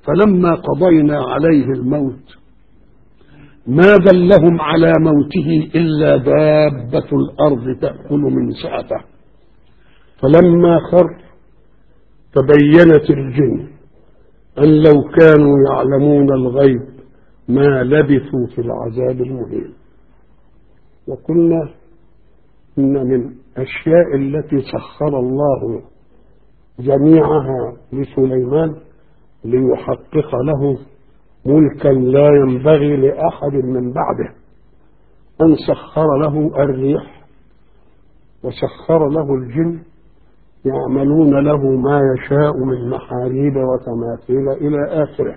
فلما قضينا عليه الموت ما دلهم على موته إلا دابة الأرض تأكل من سأته فلما خر تبينت الجن أن لو كانوا يعلمون الغيب ما لبثوا في العذاب المهين وقلنا إن من أشياء التي سخر الله جميعها لسليمان ليحقق له ملكا لا ينبغي لأحد من بعده أن سخر له الريح وسخر له الجن يعملون له ما يشاء من محاريب وتماثيل إلى آخره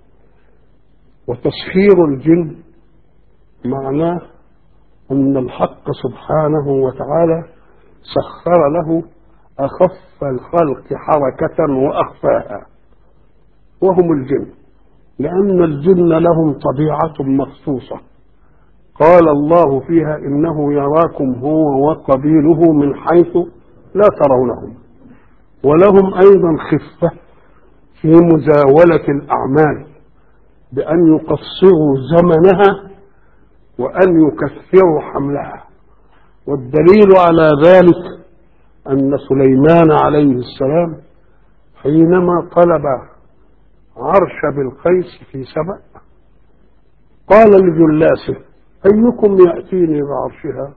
وتسخير الجن معناه أن الحق سبحانه وتعالى سخر له أخف الخلق حركة وأخفاها وهم الجن لأن الجن لهم طبيعة مخصوصة قال الله فيها إنه يراكم هو وقبيله من حيث لا ترونهم ولهم أيضا خفة في مزاولة الأعمال بأن يقصروا زمنها وأن يكثروا حملها والدليل على ذلك أن سليمان عليه السلام حينما طلب عرش بالقيس في سبأ قال لجلاسه أيكم يأتيني بعرشها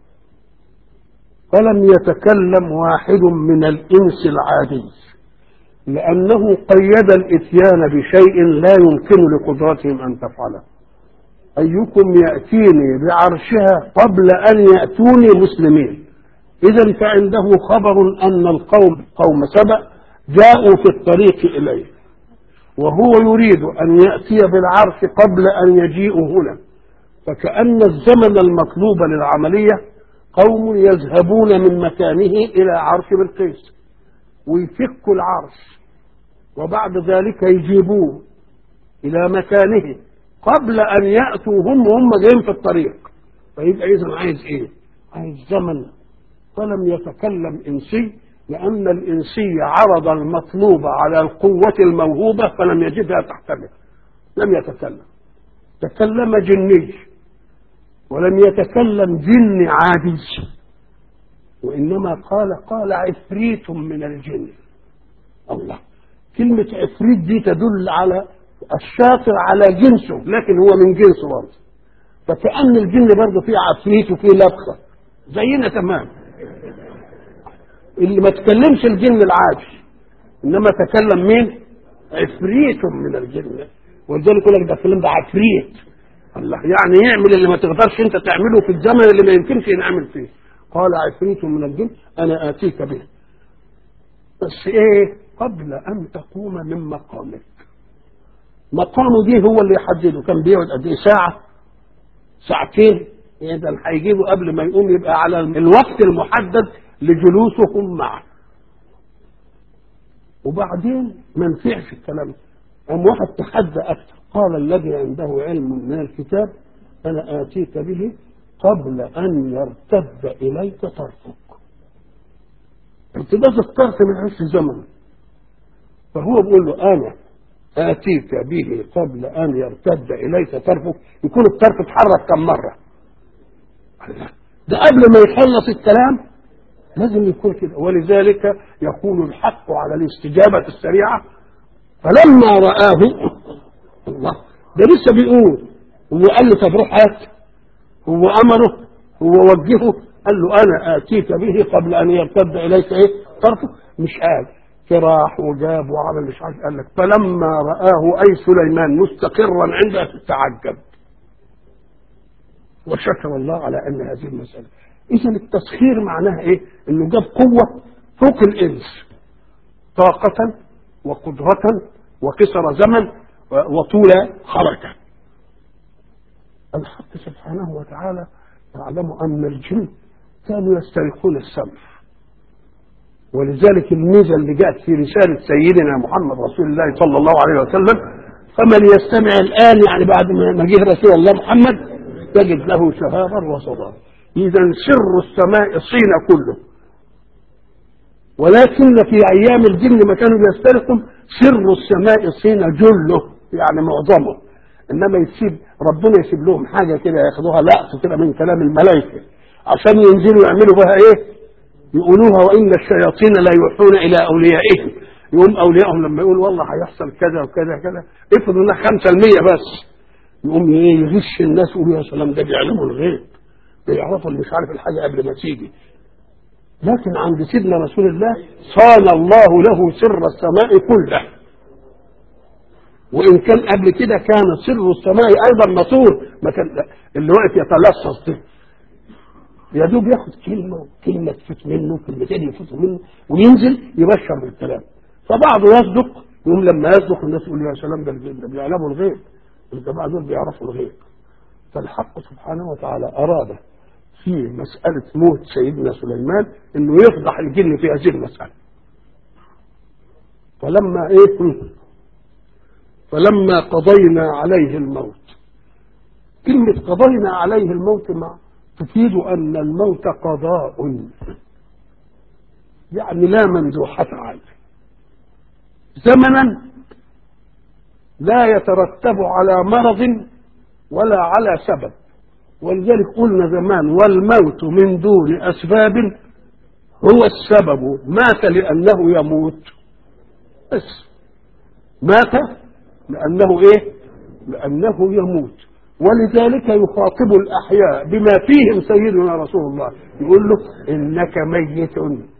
فلم يتكلم واحد من الإنس العادي لأنه قيد الإتيان بشيء لا يمكن لقدرتهم أن تفعله أيكم يأتيني بعرشها قبل أن يأتوني مسلمين إذا فعنده خبر أن القوم قوم سبأ جاءوا في الطريق إليه وهو يريد أن يأتي بالعرش قبل أن يجيئوا هنا فكأن الزمن المطلوب للعملية قوم يذهبون من مكانه إلى عرش بلقيس ويفكوا العرش وبعد ذلك يجيبوه إلى مكانه قبل أن يأتوا هم وهم جايين في الطريق فيبقى إذا عايز إيه؟ عايز زمن فلم يتكلم إنسي لأن الإنسي عرض المطلوب على القوة الموهوبة فلم يجدها تحتمل لم يتكلم تكلم جني ولم يتكلم جن عادي وإنما قال قال عفريت من الجن الله كلمة عفريت دي تدل على الشاطر على جنسه لكن هو من جنسه برضه فكأن الجن برضه فيه عفريت وفيه لبخة زينا تمام اللي ما تكلمش الجن العادي انما تكلم مين عفريت من الجن ولذلك يقول لك ده فلان ده عفريت الله يعني يعمل اللي ما تقدرش انت تعمله في الزمن اللي ما يمكنش ينعمل فيه قال عفريت من الجن انا اتيك به بس ايه قبل ان تقوم من مقامك مقامه دي هو اللي يحدده كان بيقعد قد ايه ساعه ساعتين اذا هيجيبه قبل ما يقوم يبقى على الوقت المحدد لجلوسهم معه وبعدين ما نفعش الكلام قام واحد تحدى اكثر قال الذي عنده علم من الكتاب انا اتيك به قبل ان يرتد اليك طرفك ارتداد الطرف من عيش الزمن فهو بيقول له انا اتيك به قبل ان يرتد اليك طرفك يكون الطرف اتحرك كم مره ده قبل ما يخلص الكلام لازم يكون كده ولذلك يقول الحق على الاستجابة السريعة فلما رآه الله ده لسه بيقول هو قال له طب روح هات هو أمره هو وجهه قال له أنا آتيك به قبل أن يرتد إليك إيه طرفه مش قال فراح وجاب وعمل مش عارف قال لك فلما رآه أي سليمان مستقرا عنده تعجب وشكر الله على أن هذه المسألة اذا التسخير معناها ايه انه جاب قوه فوق الانس طاقه وقدره وقصر زمن وطول حركه الحق سبحانه وتعالى يعلم ان الجن كانوا يسترقون السمع ولذلك الميزه اللي جاءت في رساله سيدنا محمد رسول الله صلى الله عليه وسلم فمن يستمع الان يعني بعد ما جه رسول الله محمد تجد له شهابا وصدارا إذا سر السماء صين كله ولكن في ايام الجن ما كانوا بيسترقوا سر السماء صين جله يعني معظمه انما يسيب ربنا يسيب لهم حاجه كده ياخدوها لقطه كده من كلام الملائكه عشان ينزلوا يعملوا بها ايه؟ يقولوها وان الشياطين لا يوحون الى اوليائهم يقوم اوليائهم لما يقول والله هيحصل كذا وكذا كذا افرضوا انها 5% بس يقوم ايه يغش الناس يقولوا يا سلام ده بيعلموا الغيب بيعرفوا اللي مش عارف الحاجه قبل ما تيجي لكن عند سيدنا رسول الله صان الله له سر السماء كله وان كان قبل كده كان سر السماء ايضا مصون ما كان اللي واقف يتلصص ده يا دوب ياخد كلمه كلمه تفوت منه كلمتين يفوتوا منه وينزل يبشر بالكلام فبعضه يصدق يقوم لما يصدق الناس يقول يا سلام ده ده بيعلموا الغيب الجماعه دول بيعرفوا الغيب فالحق سبحانه وتعالى اراد في مسألة موت سيدنا سليمان انه يفضح الجن في هذه المسألة فلما ايه فلما قضينا عليه الموت كلمة قضينا عليه الموت مع تفيد أن الموت قضاء يعني لا مندوحة عليه زمنا لا يترتب على مرض ولا على سبب ولذلك قلنا زمان والموت من دون أسباب هو السبب مات لأنه يموت بس مات لأنه إيه لأنه يموت ولذلك يخاطب الأحياء بما فيهم سيدنا رسول الله يقول له إنك ميت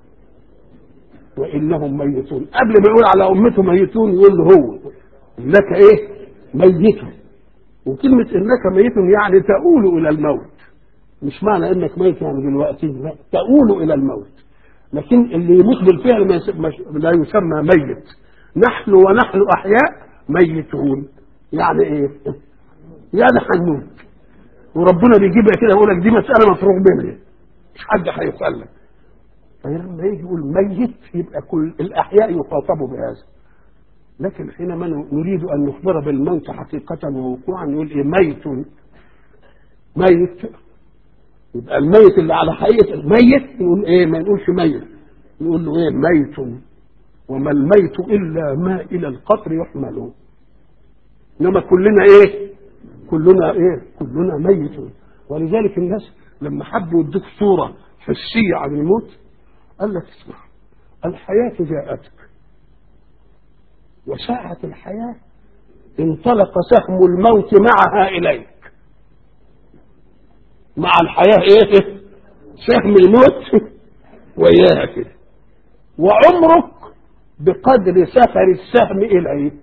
وإنهم ميتون قبل ما يقول على أمته ميتون يقول له هو إنك إيه ميت وكلمة إنك ميت يعني تؤول إلى الموت مش معنى إنك ميت يعني دلوقتي لا تؤول إلى الموت لكن اللي يموت بالفعل ما لا يسمى ميت نحن ونحن أحياء ميتون يعني إيه؟ يعني هنموت وربنا بيجيبها كده يقول لك دي مسألة مفروغ منها مش حد هيسألك فلما يجي يقول ميت يبقى كل الأحياء يخاطبوا بهذا لكن حينما نريد أن نخبر بالموت حقيقة ووقوعا نقول إيه ميت ميت يبقى الميت اللي على حقيقة الميت نقول إيه ما نقولش ميت نقول له إيه ميت وما الميت إلا ما إلى القطر يحمل إنما كلنا إيه كلنا إيه كلنا ميت ولذلك الناس لما حبوا يدوك صورة حسية عن الموت قال لك اسمع الحياة جاءتك وساعة الحياة انطلق سهم الموت معها إليك مع الحياة إيه سهم الموت وإياها كده وعمرك بقدر سفر السهم إليك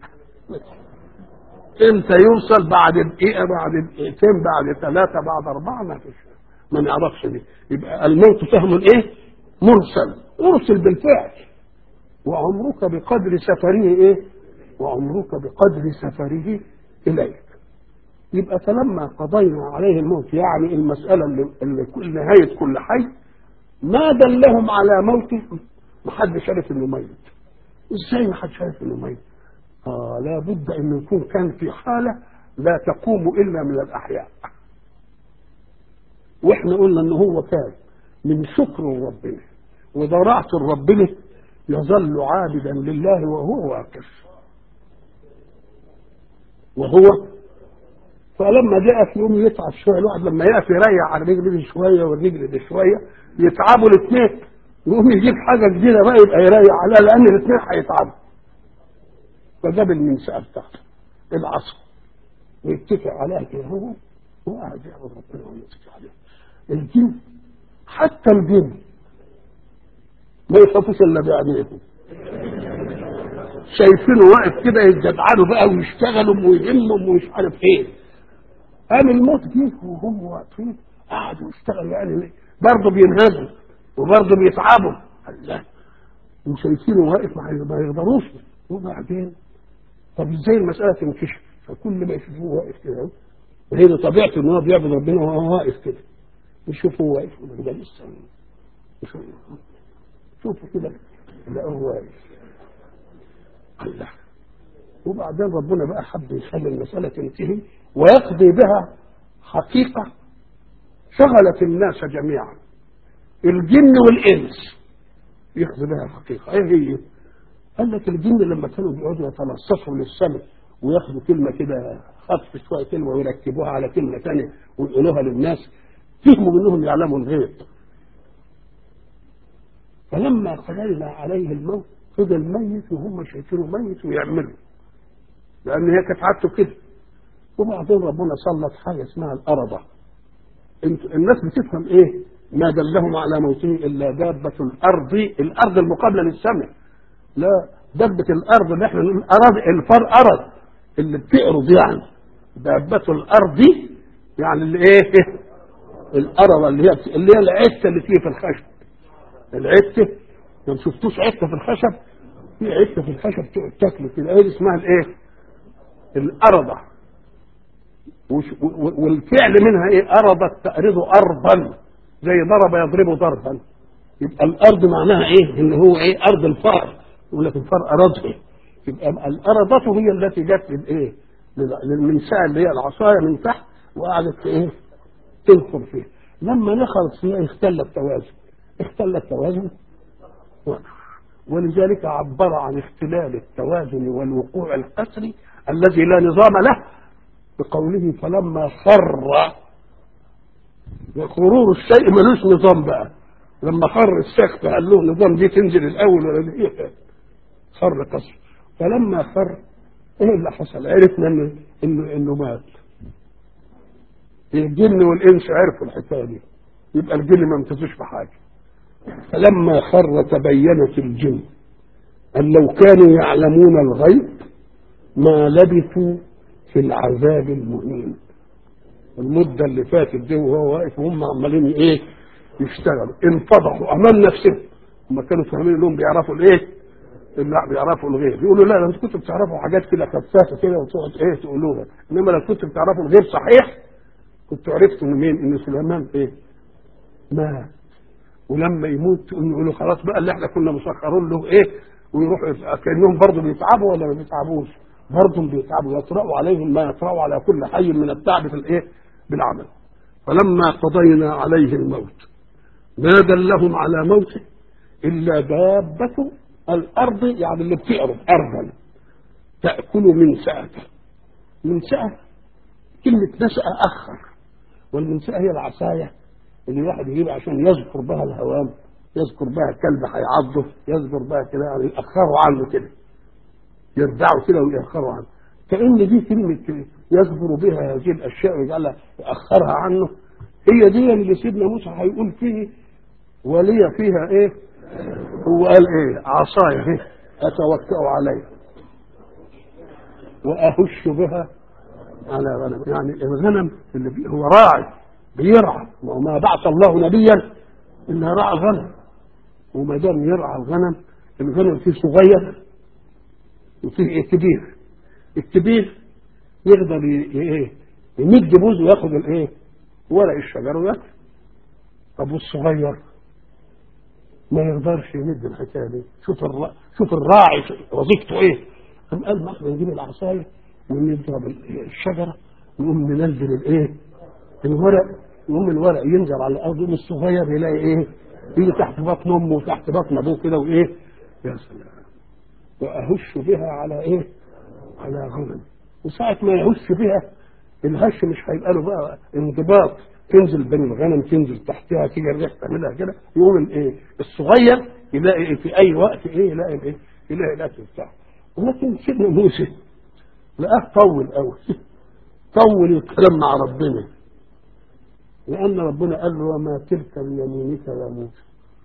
امتى يوصل بعد دقيقة بعد دقيقتين بعد ثلاثة بعد أربعة ما فيش ما نعرفش دي يبقى الموت سهم إيه مرسل أرسل بالفعل وعمرك بقدر سفره ايه وعمرك بقدر سفره اليك يبقى فلما قضينا عليه الموت يعني المسألة اللي, اللي كل نهاية كل حي ما دلهم على موته ما حدش عرف انه ميت ازاي ما حدش عرف انه ميت اه لابد انه يكون كان في حالة لا تقوم الا من الاحياء واحنا قلنا ان هو كان من شكر ربنا وضراعة ربنا يظل عابدا لله وهو واقف وهو فلما جاء في يوم يتعب شويه الواحد لما يقف يريح على رجل دي شويه والرجل دي شويه يتعبوا الاثنين يقوم يجيب حاجه جديده بقى يبقى يريح عليها لان الاثنين هيتعبوا فجاب المنسأة بتاعته العصا ويتكئ عليها كده هو وقاعد يعبد ربنا ويتكئ عليها الجن حتى الجن ما يخافوش الا بعينيهم شايفينه واقف كده يتجدعنوا بقى ويشتغلوا ويهمهم ومش عارف ايه قام الموت جه وهم واقفين قعدوا يشتغلوا يعني برضه بينهزوا وبرضه بيتعبوا الله وشايفينه واقف ما يقدروش وبعدين طب ازاي المساله تنكشف فكل ما يشوفوه واقف كده وهي طبيعته ان هو بيعبد ربنا وهو واقف كده يشوفوه واقف ده لسه شوفوا كده لقوه واقف الله وبعدين ربنا بقى حب يخلي المسألة تنتهي ويقضي بها حقيقة شغلت الناس جميعا الجن والإنس ياخذ بها حقيقه ايه هي؟ قال لك الجن لما كانوا بيقعدوا يتلصصوا للسمع وياخدوا كلمه كده خطف شويه كلمه ويركبوها على كلمه ثانيه ويقولوها للناس فهموا منهم يعلموا الغيب فلما قضينا عليه الموت فضل ميت وهم شايفينه ميت ويعملوا لان هي كانت عادته كده وبعدين ربنا سلط حاجه اسمها الارضه انت الناس بتفهم ايه ما دلهم على موته الا دابه الارض الارض المقابله للسمع لا دبة الارض اللي احنا نقول ارض الفار ارض اللي بتقرض يعني دابة الارض يعني اللي ايه الارض اللي هي اللي هي العته اللي تيجي في الخشب العته ما شفتوش عته في الخشب في عته في الخشب تقعد تاكله كده ايه اسمها الايه الارضه وش- و- والفعل منها ايه ارضت تأرض ارضا زي ضرب يضرب ضربا يبقى الارض معناها ايه ان هو ايه ارض الفار يقول لك الفار ارضه يبقى الارضة هي التي جت للايه لل- للمنشأة اللي هي العصاية من تحت وقعدت ايه تنخر فيها لما نخرت فيها اختل التوازن اختل التوازن وقع. ولذلك عبر عن اختلال التوازن والوقوع القسري الذي لا نظام له بقوله فلما خر خرور الشيء ملوش نظام بقى لما خر السقف قال له نظام دي تنزل الاول ولا دي خر قصر فلما خر ايه اللي حصل عرفنا انه انه انه مات الجن والانس عرفوا الحكايه دي يبقى الجن ما امتازوش في حاجه فلما خر تبينت الجن ان لو كانوا يعلمون الغيب ما لبثوا في العذاب المهين المدة اللي فاتت دي وهو واقف وهم عمالين ايه يشتغلوا انفضحوا امام نفسهم هم كانوا فاهمين انهم بيعرفوا الايه لا بيعرفوا الغيب يقولوا لا ده انتوا كنتوا بتعرفوا حاجات كده خفافه كده وتقعد ايه تقولوها انما لو كنتوا بتعرفوا الغيب صحيح كنتوا عرفتوا منين ان سليمان ايه مات ولما يموت تقوم يقولوا خلاص بقى اللي احنا كنا مسخرين له ايه ويروحوا يف- كانهم برضه بيتعبوا ولا ما بيتعبوش برضه بيتعبوا يطرأوا عليهم ما يطرأوا على كل حي من التعب في الايه بالعمل فلما قضينا عليه الموت ما دلهم على موته الا دابة الارض يعني اللي بتعرض ارضا تاكل من سأته من سأة كلمة نسأ أخر والمنسأة هي العصاية اللي الواحد يجيبها عشان يذكر بها الهوام يذكر بها كلب هيعضه يذكر بها كده يعني يأخروا عنه كده يردعوا كده ويأخروا عنه كأن دي كلمة يذكر بها هذه الأشياء ويجعلها يأخرها عنه هي دي اللي سيدنا موسى هيقول فيه ولي فيها ايه هو قال ايه عصاية ايه أتوكأ عليها وأهش بها على غنم يعني الغنم اللي بي هو راعي بيرعى وما بعث الله نبيا الا راعى الغنم وما دام يرعى الغنم الغنم فيه صغير وفيه ايه كبير الكبير يقدر ي- ايه يمد بوزه وياخد الايه ورق الشجر وياكل طب والصغير ما يقدرش يمد الحكايه دي شوف الرا... شوف الراعي وظيفته ايه قام قال ما احنا نجيب العصايه ونضرب الشجره نقوم ننزل الايه الورق يقوم الورق ينزل على الارض يقوم الصغير يلاقي ايه يجي تحت بطن امه وتحت بطن ابوه كده وايه يا سلام واهش بها على ايه على غنم وساعة ما يهش بها الهش مش هيبقى له بقى انضباط تنزل بين الغنم تنزل تحتها كده الريح تعملها كده يقوم الايه الصغير يلاقي إيه في اي وقت ايه يلاقي الايه يلاقي الاكل بتاعه ولكن سيدنا موسى لقاه طول قوي طول الكلام مع ربنا لان ربنا قال له وما تلك بيمينك يا موسى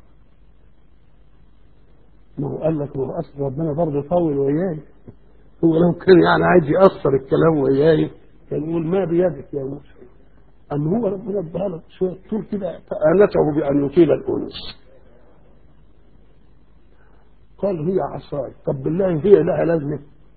ما هو قال لك ما هو اصل ربنا برضه طول وياي هو لو كان يعني عايز يأثر الكلام وياي كان يقول ما بيدك يا موسى أما هو ربنا اداها لك شوية طول كده فآنته بأن يطيل الأنس قال هي عصاي طب بالله هي لها لازمة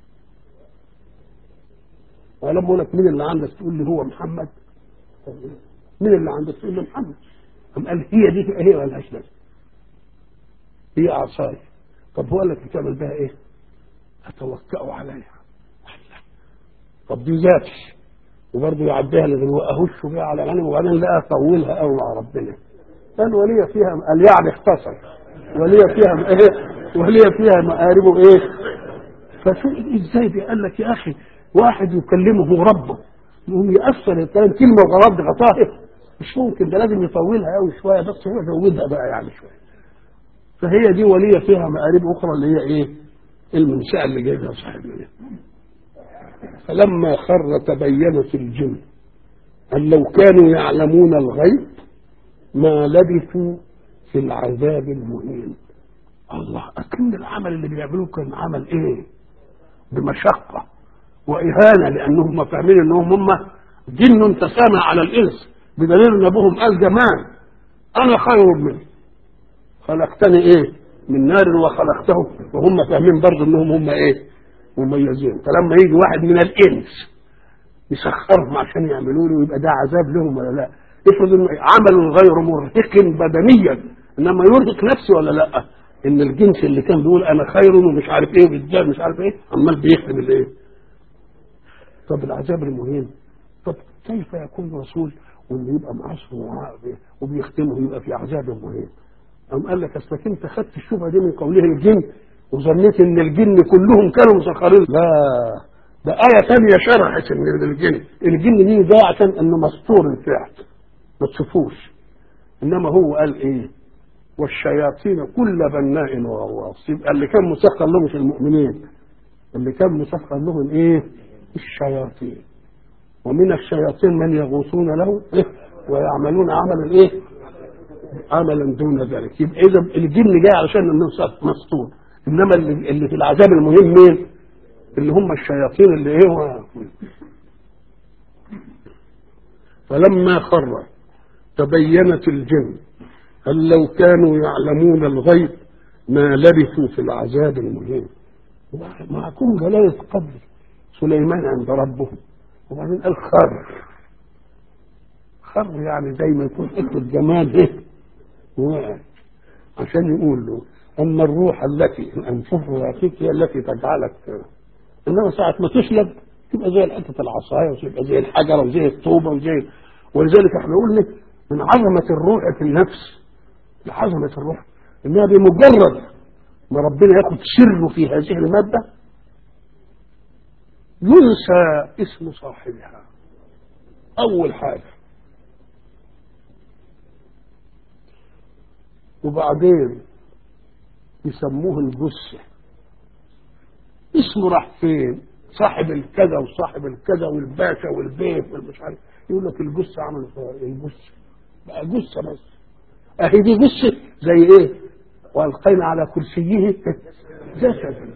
ولما أقول لك مين اللي عندك تقول لي هو محمد مين اللي عندك تقول لي محمد قام قال هي دي هي ملهاش لازمة هي عصاي طب هو قال لك بتعمل بها ايه؟ اتوكأ عليها طب دي ذاتي وبرضه يعديها لازم اهش بيها على غنم وبعدين لا اطولها قوي مع ربنا قال ولي فيها قال يعني اختصر ولي فيها ايه ولي فيها مآرب ايه فشو ازاي دي قال لك يا اخي واحد يكلمه ربه يقوم يأثر الكلام كلمة وغلط غطاه مش ممكن ده لازم يطولها قوي شوية بس هو زودها بقى يعني شوية فهي دي ولية فيها مآرب أخرى اللي هي إيه؟ المنشأة اللي جايبها صاحبنا فلما خر تبينت الجن أن لو كانوا يعلمون الغيب ما لبثوا في العذاب المهين الله أكن العمل اللي بيعملوه كان عمل إيه؟ بمشقة وإهانة لأنهم فاهمين أنهم هم جن تسامى على الإنس بدليل أن أبوهم قال زمان أنا خير منه خلقتني إيه من نار وخلقته وهم فاهمين برضه أنهم هم إيه مميزين فلما يجي واحد من الإنس يسخرهم عشان يعملوا له يبقى ده عذاب لهم ولا لا افرض انه عمل غير مرهق بدنيا انما يرهق نفسه ولا لا ان الجنس اللي كان بيقول انا خير ومش عارف ايه وبالذات مش عارف ايه عمال بيخدم الايه طب العذاب المهم طب كيف يكون رسول واللي يبقى معاه وبيختمه يبقى في عذاب مهم أم قال لك اصلك انت خدت الشبهه دي من قوله الجن وظنيت ان الجن كلهم كانوا مسخرين لا ده آية ثانية شرحت ان الجن الجن دي ده عشان انه مستور الفعل ما تشوفوش انما هو قال ايه والشياطين كل بناء وغواص يبقى اللي كان مسخر لهم مش المؤمنين اللي كان مسخر لهم ايه الشياطين ومن الشياطين من يغوصون له إيه؟ ويعملون عملا ايه عملا دون ذلك يبقى اذا الجن جاي علشان انه مستور انما اللي, اللي في العذاب المهم مين اللي هم الشياطين اللي ايه هو فلما خر تبينت الجن هل لو كانوا يعلمون الغيب ما لبثوا في العذاب المهين معكم جلالة قدر سليمان عند ربه وبعدين قال خر خر يعني زي ما يكون حته جمال ايه وقع عشان يقول له اما الروح التي انفخها فيك هي التي تجعلك انما ساعه ما تسلب تبقى زي حته العصايه وتبقى زي الحجره وزي الطوبه وزي ولذلك احنا قلنا من عظمه الروح في النفس لعظمه الروح انها بمجرد ما ربنا ياخد سره في هذه الماده ينسى اسم صاحبها اول حاجه وبعدين يسموه الجثه اسمه راح فين صاحب الكذا وصاحب الكذا والباشا والبيت والمش عارف يقول لك الجثه عملوا فيها الجثه بقى جثه بس اهي دي جثه زي ايه والقينا على كرسيه جسدا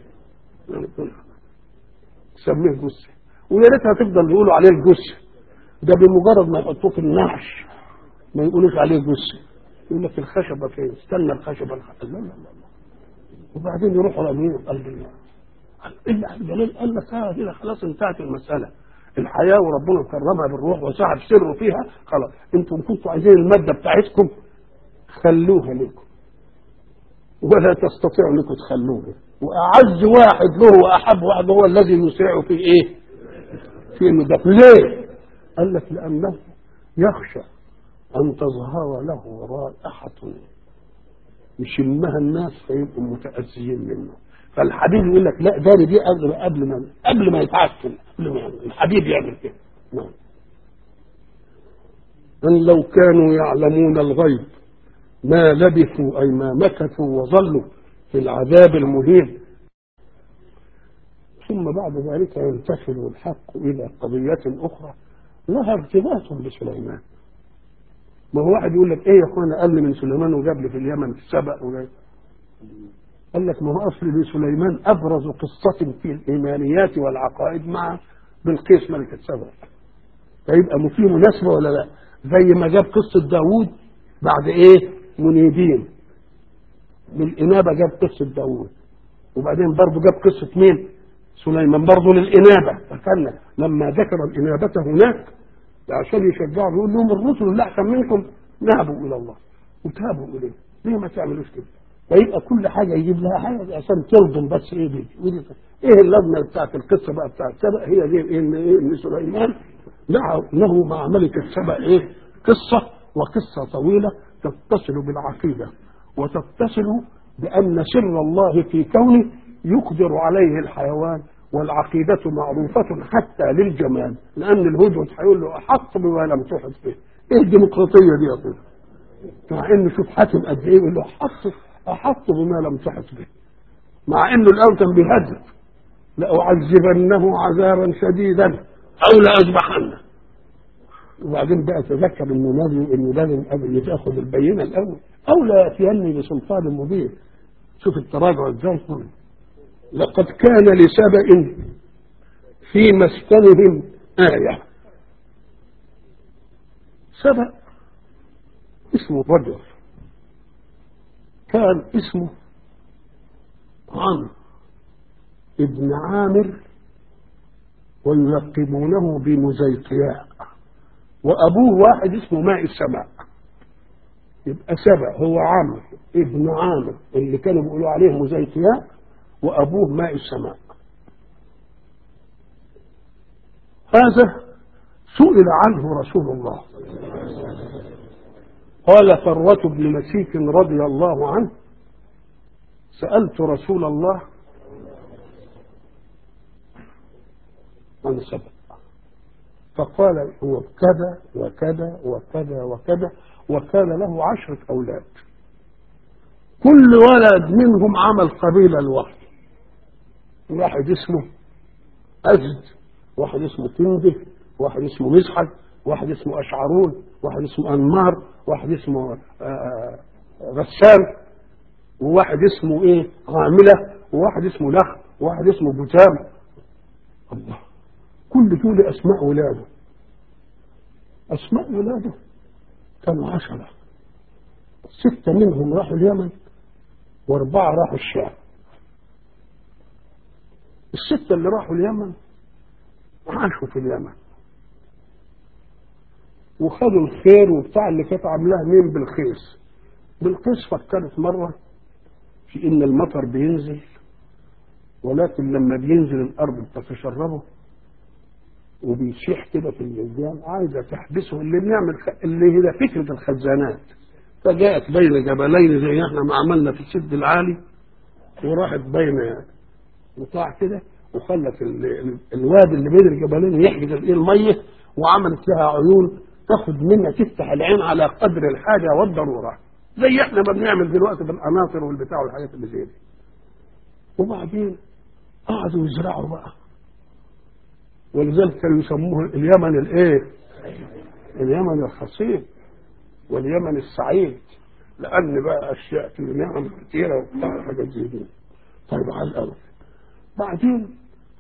سميه جثه ويا ريتها تفضل يقولوا عليه الجثه ده بمجرد ما يحطوه في النعش ما يقولوش عليه جثه يقول لك الخشبه فين استنى الخشبه الخشبة. لا لا لا وبعدين يروحوا رامين قلب الله الا الجلال قال لك اه كده خلاص انتهت المساله الحياه وربنا كرمها بالروح وسحب سره فيها خلاص انتم كنتوا عايزين الماده بتاعتكم خلوها لكم ولا تستطيعوا انكم تخلوها واعز واحد له واحب واحد هو الذي يسرع في ايه؟ في انه ده ليه؟ قال لك لانه يخشى ان تظهر له رائحه يشمها الناس فيبقوا متاذيين منه فالحبيب يقول لك لا داري دي قبل قبل ما قبل ما يتعفن قبل ما يعمل الحبيب يعمل كده نعم أن لو كانوا يعلمون الغيب ما لبثوا أي ما مكثوا وظلوا في العذاب المهين ثم بعد ذلك ينتقل الحق إلى قضية أخرى لها ارتباط بسليمان ما هو واحد يقول لك ايه يا اخوانا قال لي من سليمان وجاب لي في اليمن في السبق وجاب قال لك ما هو اصل لسليمان ابرز قصه في الايمانيات والعقائد مع بلقيس ملكه سبع فيبقى فيه مناسبه ولا لا؟ زي ما جاب قصه داوود بعد ايه؟ منيبين بالانابه جاب قصه داوود وبعدين برضه جاب قصه مين؟ سليمان برضه للانابه فكان لما ذكر الانابه هناك عشان يشجعوا يقول لهم الرسل اللي احسن منكم نابوا الى الله وتابوا اليه ليه ما تعملوش كده؟ فيبقى كل حاجه يجيب لها حاجه عشان تلضم بس ايه دي ودي ايه اللجنه بتاعت القصه بقى بتاعت سبأ هي دي ايه ان ايه ان سليمان له مع ملكه سبأ ايه قصه وقصه طويله تتصل بالعقيده وتتصل بأن سر الله في كونه يقدر عليه الحيوان والعقيدة معروفة حتى للجمال لأن الهدهد هيقول له أحط بما لم تحط به إيه الديمقراطية دي يا طفل مع إنه شوف حاتم قد إيه يقول له أحط أحط بما لم تحط به مع إنه الأول كان بيهدد لأعذبنه عذابا شديدا أو لأذبحنه وبعدين بقى تذكر انه لازم انه لازم قبل ياخذ البينه الاول او لا ياتيني بسلطان مبين شوف التراجع ازاي لقد كان لسبأ في مسكنهم آية سبأ اسمه رجل كان اسمه عمرو ابن عامر ويلقبونه بمزيقياء وابوه واحد اسمه ماء السماء يبقى سبع هو عمرو ابن عامر اللي كانوا بيقولوا عليه مزيتياء وابوه ماء السماء هذا سئل عنه رسول الله قال فروة بن مسيك رضي الله عنه سألت رسول الله عن سبب فقال هو كذا وكذا وكذا وكذا وكان له عشرة أولاد كل ولد منهم عمل قبيلة لوحده واحد اسمه أزد واحد اسمه تنده واحد اسمه مزحج واحد اسمه أشعرون واحد اسمه أنمار واحد اسمه غسان وواحد اسمه ايه غاملة وواحد اسمه لخ وواحد اسمه بتام الله كل دول أسماء ولاده أسماء ولاده كانوا عشرة ستة منهم راحوا اليمن وأربعة راحوا الشام الستة اللي راحوا اليمن عاشوا في اليمن وخدوا الخير وبتاع اللي كانت عاملاه مين بالخيس بالقيس فكرت مرة في إن المطر بينزل ولكن لما بينزل الأرض بتتشربه وبيشيح كده في الجديان عايزة تحبسه اللي بنعمل اللي هي فكرة الخزانات فجاءت بين جبلين زي احنا ما عملنا في السد العالي وراحت بين بتاع كده وخلت الوادي اللي بين الجبلين يحجز الايه الميه وعملت لها عيون تاخد منها تفتح العين على قدر الحاجه والضروره زي احنا ما بنعمل دلوقتي بالقناطر والبتاع والحاجات اللي زي دي وبعدين قعدوا يزرعوا بقى ولذلك كانوا يسموه اليمن الايه اليمن الخصيب واليمن السعيد لان بقى اشياء في نعم كثيره وبتاع حاجات زي دي طيب على الاول بعدين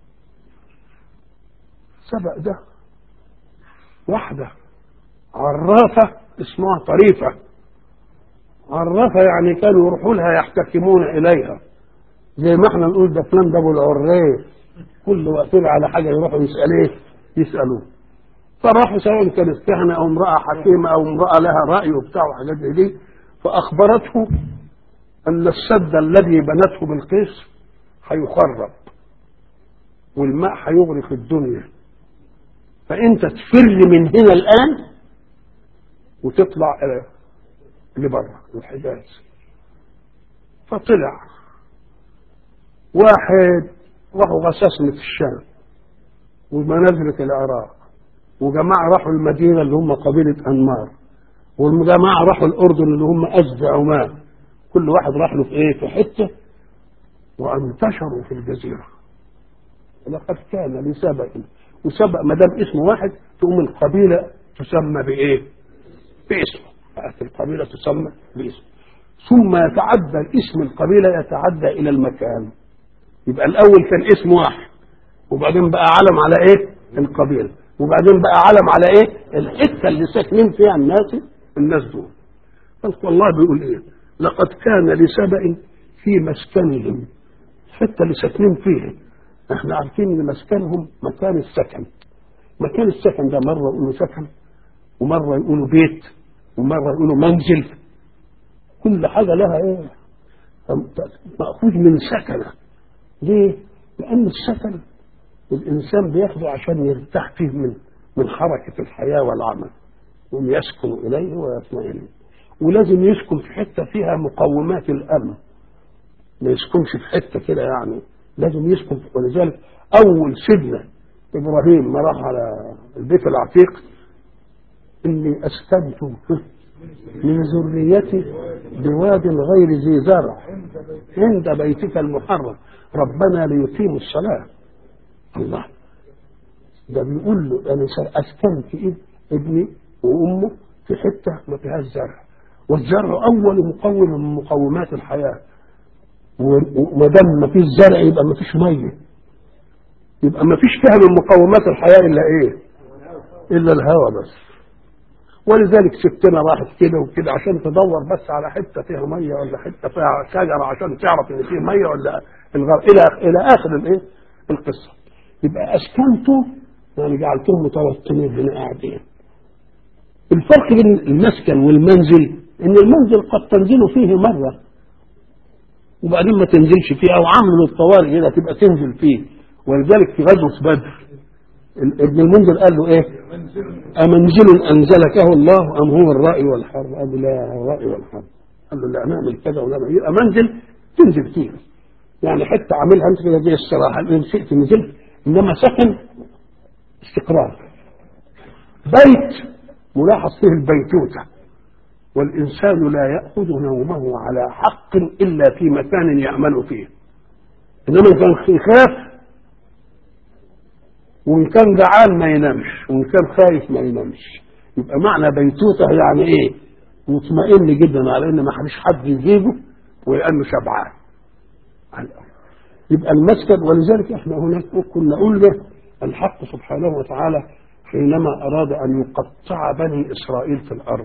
سبق ده واحده عرافه اسمها طريفه عرافه يعني كانوا يروحوا لها يحتكمون اليها زي ما احنا نقول ده فلان ده ابو العريف كل واقفين على حاجه يروحوا يسالوه يسالوه فراحوا سواء كانت كهنه او امراه حكيمه او امراه لها راي وبتاع وحاجات زي دي فاخبرته ان السد الذي بنته بالقيس هيخرب والماء هيغرق الدنيا فانت تفر من هنا الان وتطلع لبره الحجاز فطلع واحد راحوا غساسنة في الشام ومنازلة العراق وجماعة راحوا المدينة اللي هم قبيلة أنمار والجماعة راحوا الأردن اللي هم أزد عمان كل واحد راح له في إيه في حتة وانتشروا في الجزيرة لقد كان لسبأ وسبأ ما دام اسم واحد تقوم القبيلة تسمى بإيه؟ باسمه القبيلة تسمى باسمه ثم يتعدى اسم القبيلة يتعدى إلى المكان يبقى الأول كان اسم واحد وبعدين بقى علم على إيه؟ القبيلة وبعدين بقى علم على إيه؟ الحتة اللي ساكنين فيها الناس الناس دول قلت والله بيقول إيه؟ لقد كان لسبأ في مسكنهم الحتة اللي ساكنين فيها احنا عارفين ان مسكنهم مكان السكن مكان السكن ده مرة يقولوا سكن ومرة يقولوا بيت ومرة يقولوا منزل كل حاجة لها ايه مأخوذ من سكنة ليه؟ لأن السكن الإنسان بياخده عشان يرتاح فيه من من حركة الحياة والعمل يسكن إليه ويطمئن ولازم يسكن في حتة فيها مقومات الأمن ما يسكنش في حته كده يعني لازم يسكن ولذلك اول سيدنا ابراهيم ما راح على البيت العتيق اني اسكنت من ذريتي بواد غير ذي زرع عند بيتك المحرم ربنا ليقيموا الصلاه الله ده بيقول له انا اسكنت ابني وامه في حته ما فيهاش زرع والزرع اول مقوم من مقومات الحياه وما دام ما فيش زرع يبقى ما فيش ميه يبقى ما فيش فيها من مقومات الحياه الا ايه؟ الا الهواء بس ولذلك ستنا راحت كده وكده عشان تدور بس على حته فيها ميه ولا حته فيها شجره عشان تعرف ان فيه ميه ولا الغر الى الى اخر الايه؟ القصه يبقى اسكنته يعني جعلتهم متوطنين هنا قاعدين الفرق بين المسكن والمنزل ان المنزل قد تنزل فيه مره وبعدين ما تنزلش فيه او عملوا الطوارئ كده تبقى تنزل فيه ولذلك في غزوه بدر ابن المنذر قال له ايه امنزل انزلكه الله ام هو الراي والحر قال له لا الراي والحر قال له لا نعمل كذا ونعمل يبقى منزل تنزل فيه يعني حته عاملها انت كده زي الصراحه ان شئت نزلت انما سكن استقرار بيت ملاحظ فيه البيتوته والإنسان لا يأخذ نومه على حق إلا في مكان يأمن فيه إنما إن كان يخاف وإن كان جعان ما ينامش وإن كان خايف ما ينامش يبقى معنى بيتوته يعني إيه؟ مطمئن جدا على إن ما فيش حد يجيبه ولأنه شبعان يبقى المسكن ولذلك احنا هناك كنا قلنا الحق سبحانه وتعالى حينما أراد أن يقطع بني إسرائيل في الأرض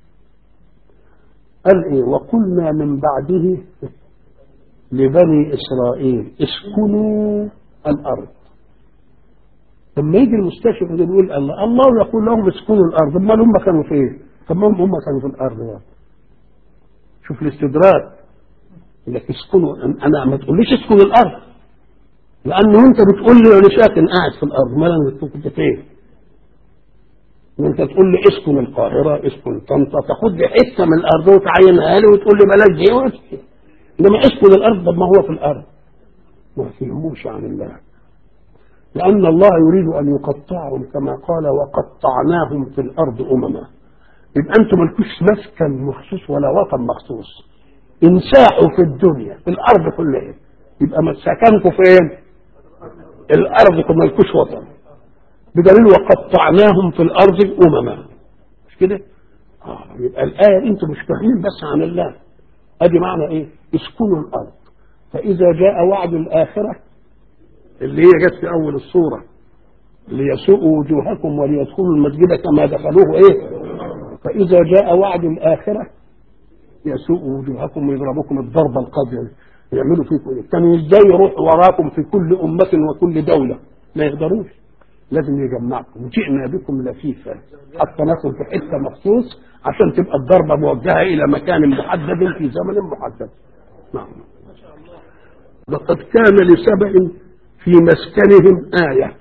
قال ايه وقلنا من بعده لبني اسرائيل اسكنوا الارض لما يجي المستشرق ده بيقول الله الله يقول لهم اسكنوا الارض امال هم كانوا فين؟ طب ما هم هم كانوا في الارض يعني. شوف الاستدراك يقول لك اسكنوا انا ما تقوليش اسكن الارض لانه انت بتقول لي انا ساكن قاعد في الارض ما انا كنت فين؟ وانت تقول لي اسكن القاهره اسكن طنطا تاخد لي حته من الارض وتعينها لي وتقول لي بلاش دي انما اسكن الارض طب ما هو في الارض ما فهموش عن الله لان الله يريد ان يقطعهم كما قال وقطعناهم في الارض امما يبقى انتم مالكوش مسكن مخصوص ولا وطن مخصوص انساحوا في الدنيا في الارض كلها يبقى سكنكم فين؟ الارض مالكوش وطن بدليل وقطعناهم في الارض امما مش كده؟ اه يبقى الايه انتم مش فاهمين بس عن الله ادي معنى ايه؟ اسكنوا الارض فاذا جاء وعد الاخره اللي هي جت في اول الصوره ليسوءوا وجوهكم وليدخلوا المسجد كما دخلوه ايه؟ فاذا جاء وعد الاخره يسوء وجوهكم ويضربكم الضربه القاضيه يعملوا فيكم ايه؟ كانوا ازاي يروحوا وراكم في كل امه وكل دوله؟ ما يقدروش لازم يجمعكم وجئنا بكم لفيفا حتى نصل في حته مخصوص عشان تبقى الضربه موجهه الى مكان محدد في زمن محدد نعم لقد كان لسبأ في مسكنهم آية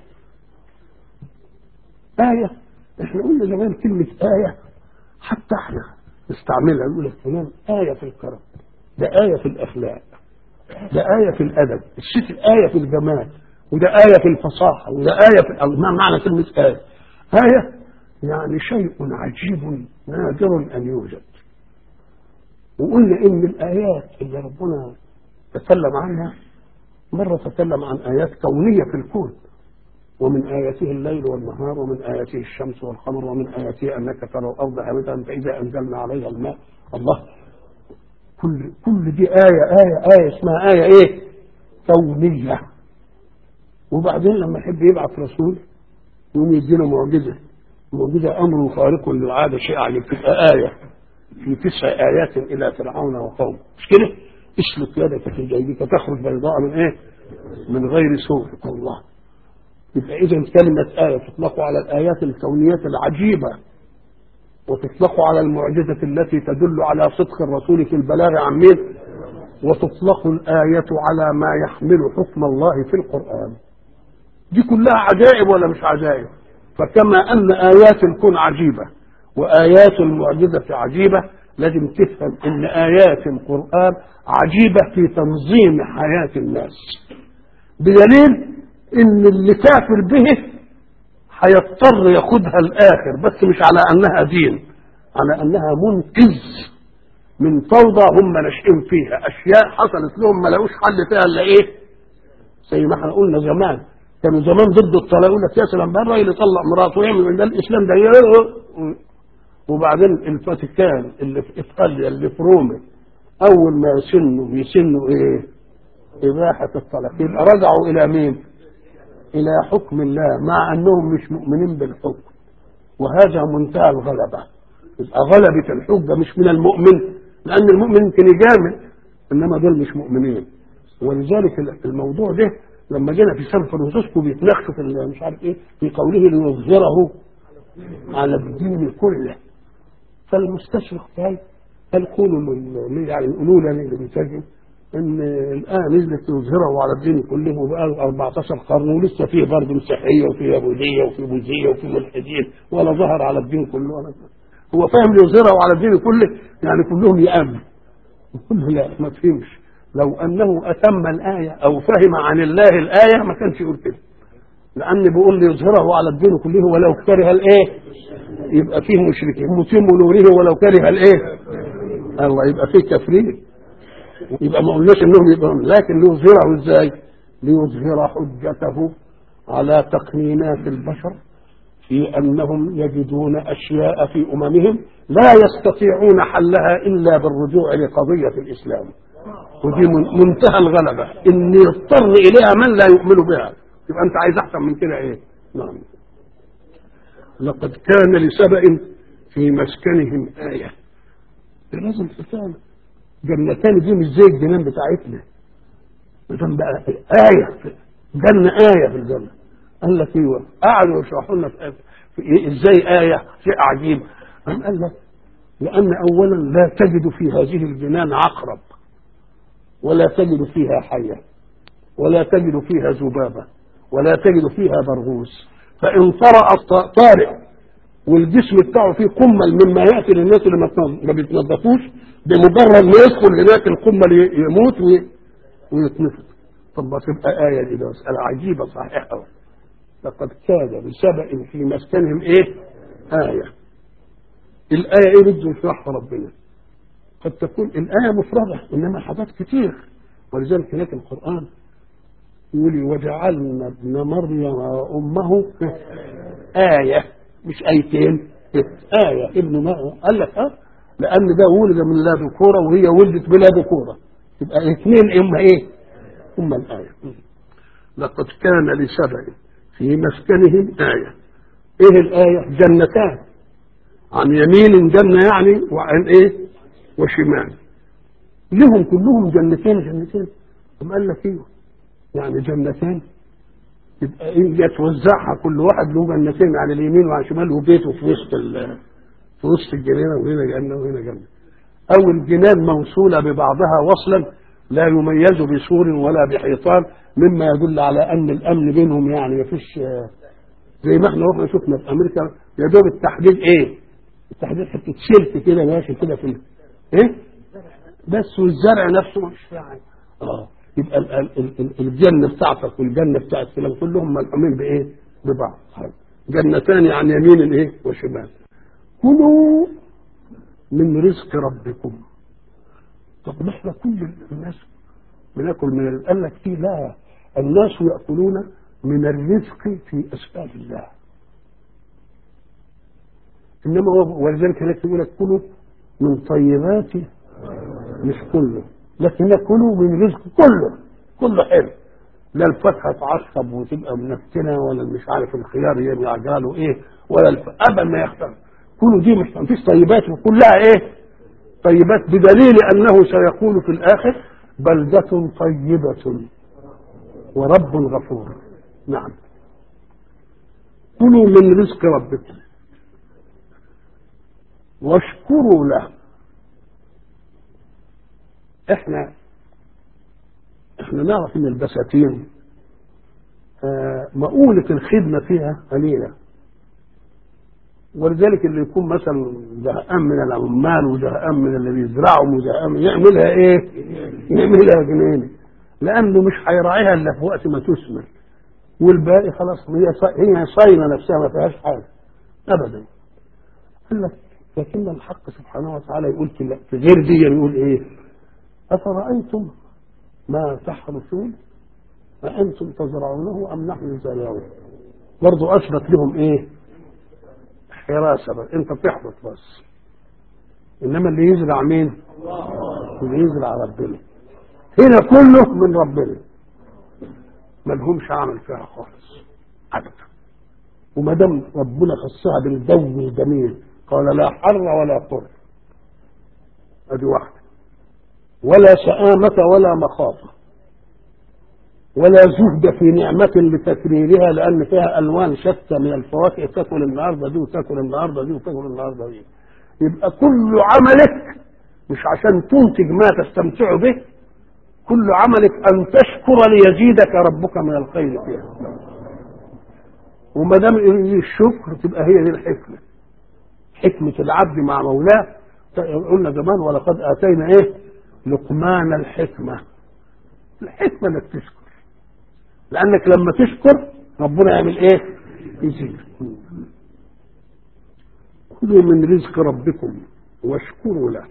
آية احنا قلنا زمان كلمة آية حتى احنا نستعملها نقول فلان آية في الكرم ده آية في الأخلاق ده آية في الأدب الشيء آية في الجمال وده آية في الفصاحة وده آية في ما معنى كلمة آية آية يعني شيء عجيب نادر أن يوجد وقلنا إن الآيات اللي ربنا تكلم عنها مرة تكلم عن آيات كونية في الكون ومن آياته الليل والنهار ومن آياته الشمس والقمر ومن آياته أنك ترى الأرض هامدة فإذا أنزلنا عليها الماء الله كل كل دي آية آية آية اسمها آية إيه؟ كونية وبعدين لما يحب يبعث رسول يقوم يدينا معجزة معجزة أمر خارق للعادة شيء عجيب تبقى آية في تسع آيات إلى فرعون وقومه مش كده؟ اسلك يدك في جيبك تخرج بيضاء من إيه؟ من غير سوء الله يبقى إذا كلمة آية تطلق على الآيات الكونية العجيبة وتطلق على المعجزة التي تدل على صدق الرسول في البلاغ عن مين وتطلق الآية على ما يحمل حكم الله في القرآن دي كلها عجائب ولا مش عجائب فكما أن آيات الكون عجيبة وآيات المعجزة عجيبة لازم تفهم ان ايات القران عجيبه في تنظيم حياه الناس بدليل ان اللي كافر به هيضطر ياخدها الاخر بس مش على انها دين على انها منقذ من فوضى هم ناشئين فيها اشياء حصلت لهم ما لقوش حل فيها الا ايه زي ما احنا قلنا زمان كانوا زمان ضد الطلاق يقول لك يا سلام بقى الراجل يطلق مراته ويعمل من ده الاسلام ده وبعدين الفاتيكان اللي في ايطاليا اللي في روما اول ما يسنوا يسنوا ايه اباحه الطلاق يبقى رجعوا الى مين الى حكم الله مع انهم مش مؤمنين بالحكم وهذا منتهى الغلبه يبقى غلبه الحجه مش من المؤمن لان المؤمن يمكن يجامل انما دول مش مؤمنين ولذلك الموضوع ده لما جينا في سان فرانسيسكو بيتناقشوا في مش عارف ايه في قوله ليظهره على الدين كله فالمستشرق قال قال قولوا من يعني يقولوا لنا اللي بيترجم ان الان نزلت تظهره على الدين كله وبقى 14 قرن ولسه فيه برضه مسيحيه وفي يهوديه وفي بوذيه وفي ملحدين ولا ظهر على الدين كله ولا هو فاهم ليظهره على الدين كله يعني كلهم يامن كله لا ما تفهمش لو انه اتم الايه او فهم عن الله الايه ما كانش يقول كده لان بيقول ليظهره على الدين كله ولو كره الايه يبقى فيه مشركين متم نوره ولو كره الايه الله يبقى فيه كافرين يبقى ما قلناش انهم يبقى لكن ليظهره ازاي ليظهر حجته على تقنينات البشر في انهم يجدون اشياء في اممهم لا يستطيعون حلها الا بالرجوع لقضيه الاسلام ودي منتهى الغلبه ان يضطر اليها من لا يؤمن بها يبقى انت عايز احسن من كده ايه نعم لقد كان لسبأ في مسكنهم آية لازم تفهم جنتان دي مش زي الجنان بتاعتنا مثلا بقى آية جنة آية في الجنة قال لك ايوه قعدوا يشرحوا لنا في إيه ازاي آية شيء عجيب قام قال لك لأن أولا لا تجد في هذه الجنان عقرب ولا تجد فيها حية ولا تجد فيها ذبابة ولا تجد فيها برغوث فإن طرأ طارئ والجسم بتاعه فيه قمل مما يأتي للناس اللي ما بيتنظفوش بمجرد ما يدخل هناك القمل يموت ويتنفض طب ما تبقى آية دي مسألة عجيبة صحيحة لقد كان بسبأ في مسكنهم إيه؟ آية الآية إيه بده يشرحها ربنا قد تكون الآية مفردة إنما حاجات كتير ولذلك هناك القرآن يقول وجعلنا ابن مريم وأمه آية مش آيتين آية ابن مريم قال لك اه لأن ده ولد من لا ذكورة وهي ولدت بلا ذكورة يبقى اثنين إما إيه؟ إما الآية لقد كان لسبع في مسكنهم آية إيه الآية؟ جنتان عن يمين جنة يعني وعن إيه؟ وشمال لهم كلهم جنتين جنتين ثم قال لك ايوه يعني جنتين يبقى ايه يتوزعها كل واحد له جنتين على اليمين وعلى الشمال وبيته في وسط في وسط الجنينه وهنا جنه وهنا جنه او الجنان موصوله ببعضها وصلا لا يميز بسور ولا بحيطان مما يدل على ان الامن بينهم يعني ما فيش زي ما احنا رحنا شفنا في امريكا يا دوب التحديد ايه؟ التحديد حته سلك كده ماشي كده في ايه بس والزرع نفسه مش يعني اه يبقى ال ال ال الجنه بتاعتك والجنه بتاعت فلان كلهم ملحومين بايه؟ ببعض جنتان عن يمين ايه وشمال كلوا من رزق ربكم طب ما احنا كل الناس بناكل من قال لك فيه لا الناس ياكلون من الرزق في اسباب الله انما ولذلك هناك يقول لك كلوا من طيبات مش كله لكن كلوا من رزق كله كله حلو لا الفاكهه تعصب وتبقى منتنه ولا مش عارف الخيار يعجله ايه ولا الف... ابدا ما يختلف كله دي مش مفيش طيبات وكلها ايه طيبات بدليل انه سيقول في الاخر بلدة طيبة ورب غفور نعم كلوا من رزق ربكم واشكروا له احنا احنا نعرف ان البساتين آه مؤونة الخدمة فيها قليلة ولذلك اللي يكون مثلا زهقان من العمال وزهقان من اللي بيزرعوا وزهقان من- يعملها ايه؟ يعملها جنينه لانه مش هيراعيها الا في وقت ما تثمر والباقي خلاص هي صا- هي صاينه نفسها ما فيهاش حاجه ابدا قال لك لكن الحق سبحانه وتعالى يقول في في غير دي يقول ايه؟ افرايتم ما تحرثون أأنتم تزرعونه أم نحن الزارعون برضو أثبت لهم إيه حراسة بس أنت تحبط بس إنما اللي يزرع مين اللي يزرع ربنا هنا كله من ربنا ملهمش عمل فيها خالص أبدا وما دام ربنا خصها بالجو الجميل قال لا حر ولا قر ادي واحده ولا سآمة ولا مخافة ولا زهد في نعمة لتكريرها لأن فيها ألوان شتى من الفواكه تاكل النهاردة دي وتاكل النهاردة دي وتاكل النهاردة دي يبقى كل عملك مش عشان تنتج ما تستمتع به كل عملك أن تشكر ليزيدك ربك من الخير فيها وما دام الشكر تبقى هي دي الحكمة حكمة العبد مع مولاه قلنا زمان ولقد آتينا إيه لقمان الحكمة الحكمة انك تشكر لانك لما تشكر ربنا يعمل ايه يزيد كلوا من رزق ربكم واشكروا له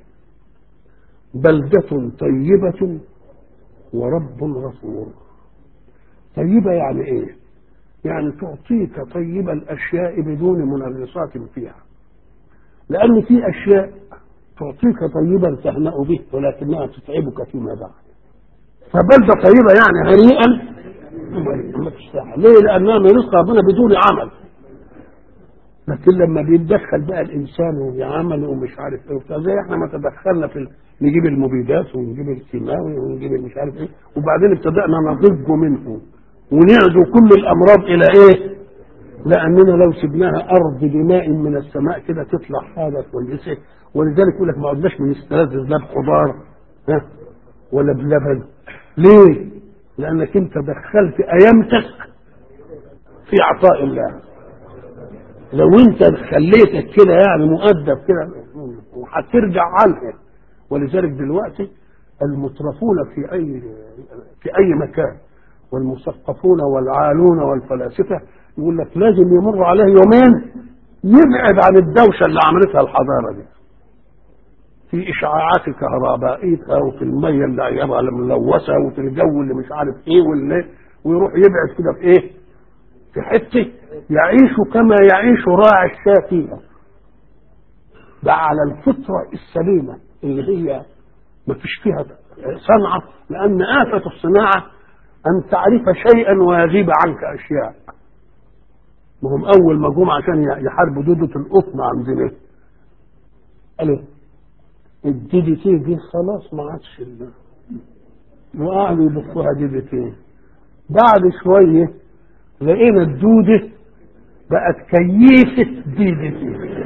بلدة طيبة ورب غفور طيبة يعني ايه يعني تعطيك طيب الاشياء بدون منغصات فيها لان في اشياء تعطيك طيبا تهنأ به ولكنها تتعبك فيما بعد فبلدة طيبة يعني هنيئا ما تستاهل ليه لأنها من رزق ربنا بدون عمل لكن لما بيتدخل بقى الإنسان وبيعمل ومش عارف إيه وبتاع زي إحنا ما تدخلنا في ال- نجيب المبيدات ونجيب الكيماوي ونجيب مش عارف إيه وبعدين ابتدأنا نضج منه ونعزو كل الأمراض إلى إيه؟ لأننا لو سبناها أرض بماء من السماء كده تطلع حاجة كويسة ولذلك يقول لك ما عدناش بنستلذذ لا بخضار ها ولا بلبن ليه؟ لأنك أنت دخلت أيامتك في عطاء الله لو أنت خليتك كده يعني مؤدب كده وهترجع عنها ولذلك دلوقتي المترفون في أي في أي مكان والمثقفون والعالون والفلاسفة يقول لك لازم يمر عليه يومين يبعد عن الدوشة اللي عملتها الحضارة دي في اشعاعات كهربائيه وفي الميه اللي عيبها ملوثه وفي الجو اللي مش عارف ايه واللي ويروح يبعد كده في ايه؟ في حته يعيش كما يعيش راعي الشاة فيها بقى على الفطره السليمه اللي هي ما فيش فيها صنعه لان آفة الصناعه ان تعرف شيئا ويغيب عنك اشياء ما هم اول ما جم عشان يحاربوا دودة القطن عندنا قالوا الدي دي تي دي خلاص ما عادش ال- وقعدوا يبصوها دي دي تي بعد شويه لقينا الدوده بقت كيفه دي دي تي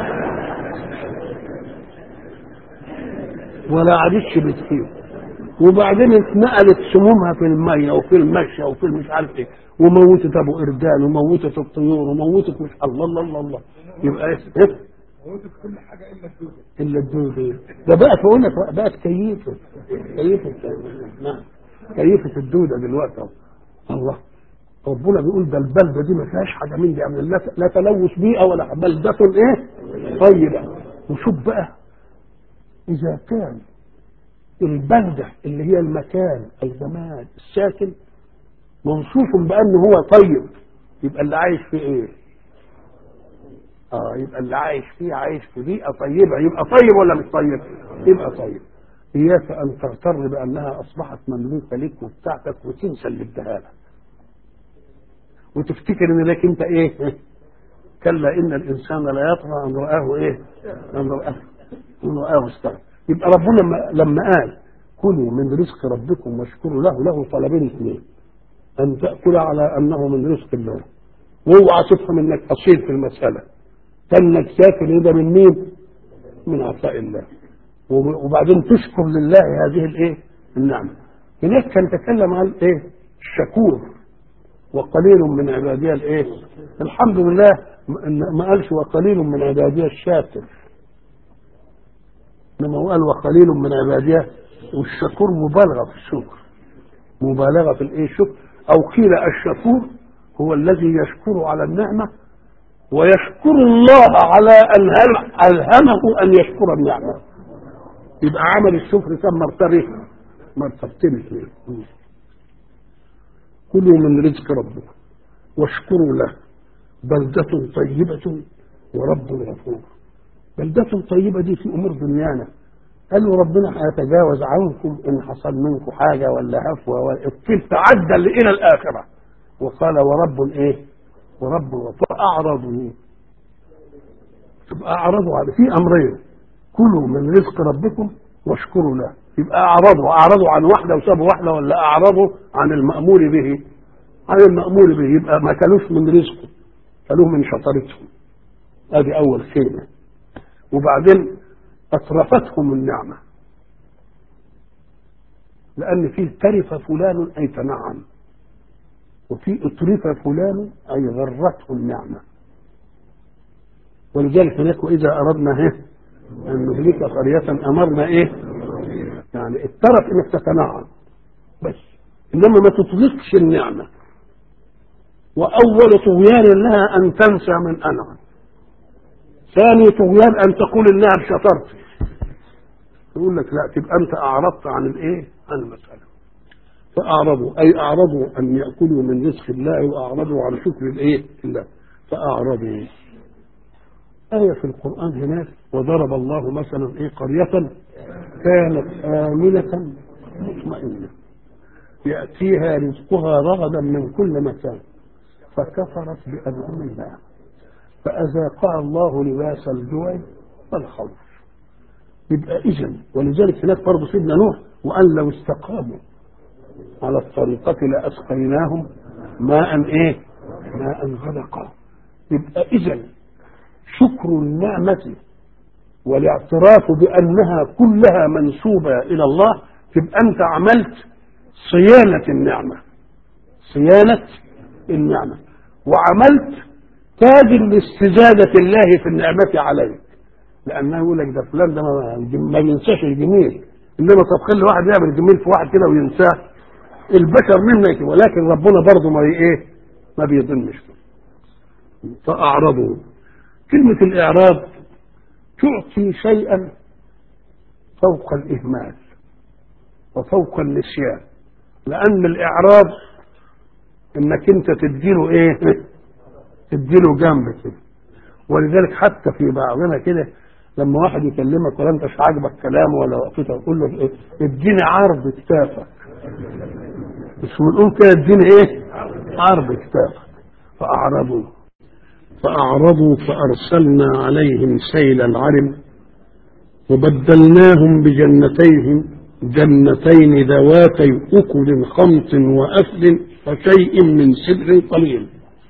ولا عادتش بتخيف وبعدين اتنقلت سمومها في الميه وفي المشي وفي مش عارف ايه وموتت ابو اردان وموتت الطيور وموتت مش الله الله الله, الله. يبقى ايه إيه؟ موتت كل حاجه الا الدوده الا الدودة ده بقت بقول لك بقت كيفه كيفه نعم كيفه الدوده دلوقتي أهو. الله ربنا بيقول ده البلده دي ما فيهاش حاجه من دي يعني لا لا تلوث بيئه ولا حاجة. بلده ايه طيبه وشوف بقى اذا كان البلده اللي هي المكان الزمان الساكن موصوف بانه هو طيب يبقى اللي عايش فيه ايه اه يبقى اللي عايش فيه عايش في بيئه طيبه يبقى طيب ولا مش طيب؟ يبقى طيب. اياك ان تغتر بانها اصبحت مملوكه لك وبتاعتك وتنسى اللي اداها لك. وتفتكر ان لك انت ايه؟ كلا ان الانسان لا يطغى ان راه ايه؟ ان راه ان راه استغنى. يبقى ربنا لما لما قال كلوا من رزق ربكم واشكروا له له طلبين اثنين. ان تاكل على انه من رزق الله. واوعى تفهم انك اصيل في المساله. كانك تاكل ده من مين؟ من عطاء الله وبعدين تشكر لله هذه الايه؟ النعمه. هناك كان تكلم عن ايه؟ الشكور وقليل من عبادي الايه؟ الحمد لله ما- ما قالش وقليل من عبادي الشاكر انما هو قال وقليل من عبادي والشكور مبالغه في الشكر مبالغه في الايه الشكر او قيل الشكور هو الذي يشكر على النعمه ويشكر الله على ان هل- الهمه ان يشكر النعمه يبقى عمل الشكر كم مرتبه مرتبتين اثنين كلوا من رزق ربكم واشكروا له بلدة طيبة ورب غفور بلدة طيبة دي في أمور دنيانا قالوا ربنا هيتجاوز عنكم إن حصل منكم حاجة ولا هفوة ولا الطيب تعدى إلى الآخرة وقال ورب إيه؟ ورب غفور أعرضوا تبقى أعرضوا على في أمرين كلوا من رزق ربكم واشكروا له يبقى أعرضوا أعرضوا عن واحدة وسابوا واحدة ولا أعرضوا عن المأمور به عن المأمور به يبقى ما كانوش من رزقه كانوه من شطارتهم ادي اول كلمه وبعدين اطرفتهم النعمه لان في ترف فلان اي تنعم وفي اطرف فلان اي غرته النعمه ولذلك هناك واذا اردنا ايه ان نهلك قريه امرنا ايه يعني الترف انك تتنعم بس انما ما تطلقش النعمه وأول طغيان لها أن تنسى من أنعم ثاني طغيان أن تقول إنها بشطرتي يقول لك لا تبقى أنت أعرضت عن الإيه؟ عن المسألة فأعرضوا أي أعرضوا أن يأكلوا من رزق الله وأعرضوا عن شكر الإيه؟ الله فأعرضوا آية في القرآن هناك وضرب الله مثلا إيه قرية كانت آمنة مطمئنة يأتيها رزقها رغدا من كل مكان فكفرت بأنعم الله فأذاقها الله لباس الجوع والخوف يبقى إذن ولذلك هناك برضه سيدنا نوح وأن لو استقاموا على الطريقة لأسقيناهم ماء إيه؟ ماء غدقا يبقى إذن شكر النعمة والاعتراف بأنها كلها منسوبة إلى الله تبقى أنت عملت صيانة النعمة صيانة النعمة وعملت تاج لاستزادة الله في النعمة عليك لأنه يقول لك ده فلان ده ما, ما بينساش الجميل إنما طب خلي واحد يعمل جميل في واحد كده وينساه البشر منا كده ولكن ربنا برضه ما إيه ما بيضمش فأعرضوا كلمة الإعراض تعطي شيئا فوق الإهمال وفوق النسيان لأن الإعراض إنك أنت تديله إيه؟ تديله جنب كده ولذلك حتى في بعضنا كده لما واحد يكلمك ولا انت مش عاجبك كلامه ولا وقفته تقول له إيه؟ اديني عرض كتافك مش بنقول كده اديني ايه؟ عرض كتافك فأعرضوا فأعرضوا فأرسلنا عليهم سيل العرم وبدلناهم بجنتيهم جنتين ذواتي أكل خمط وأثل وشيء من سدر قليل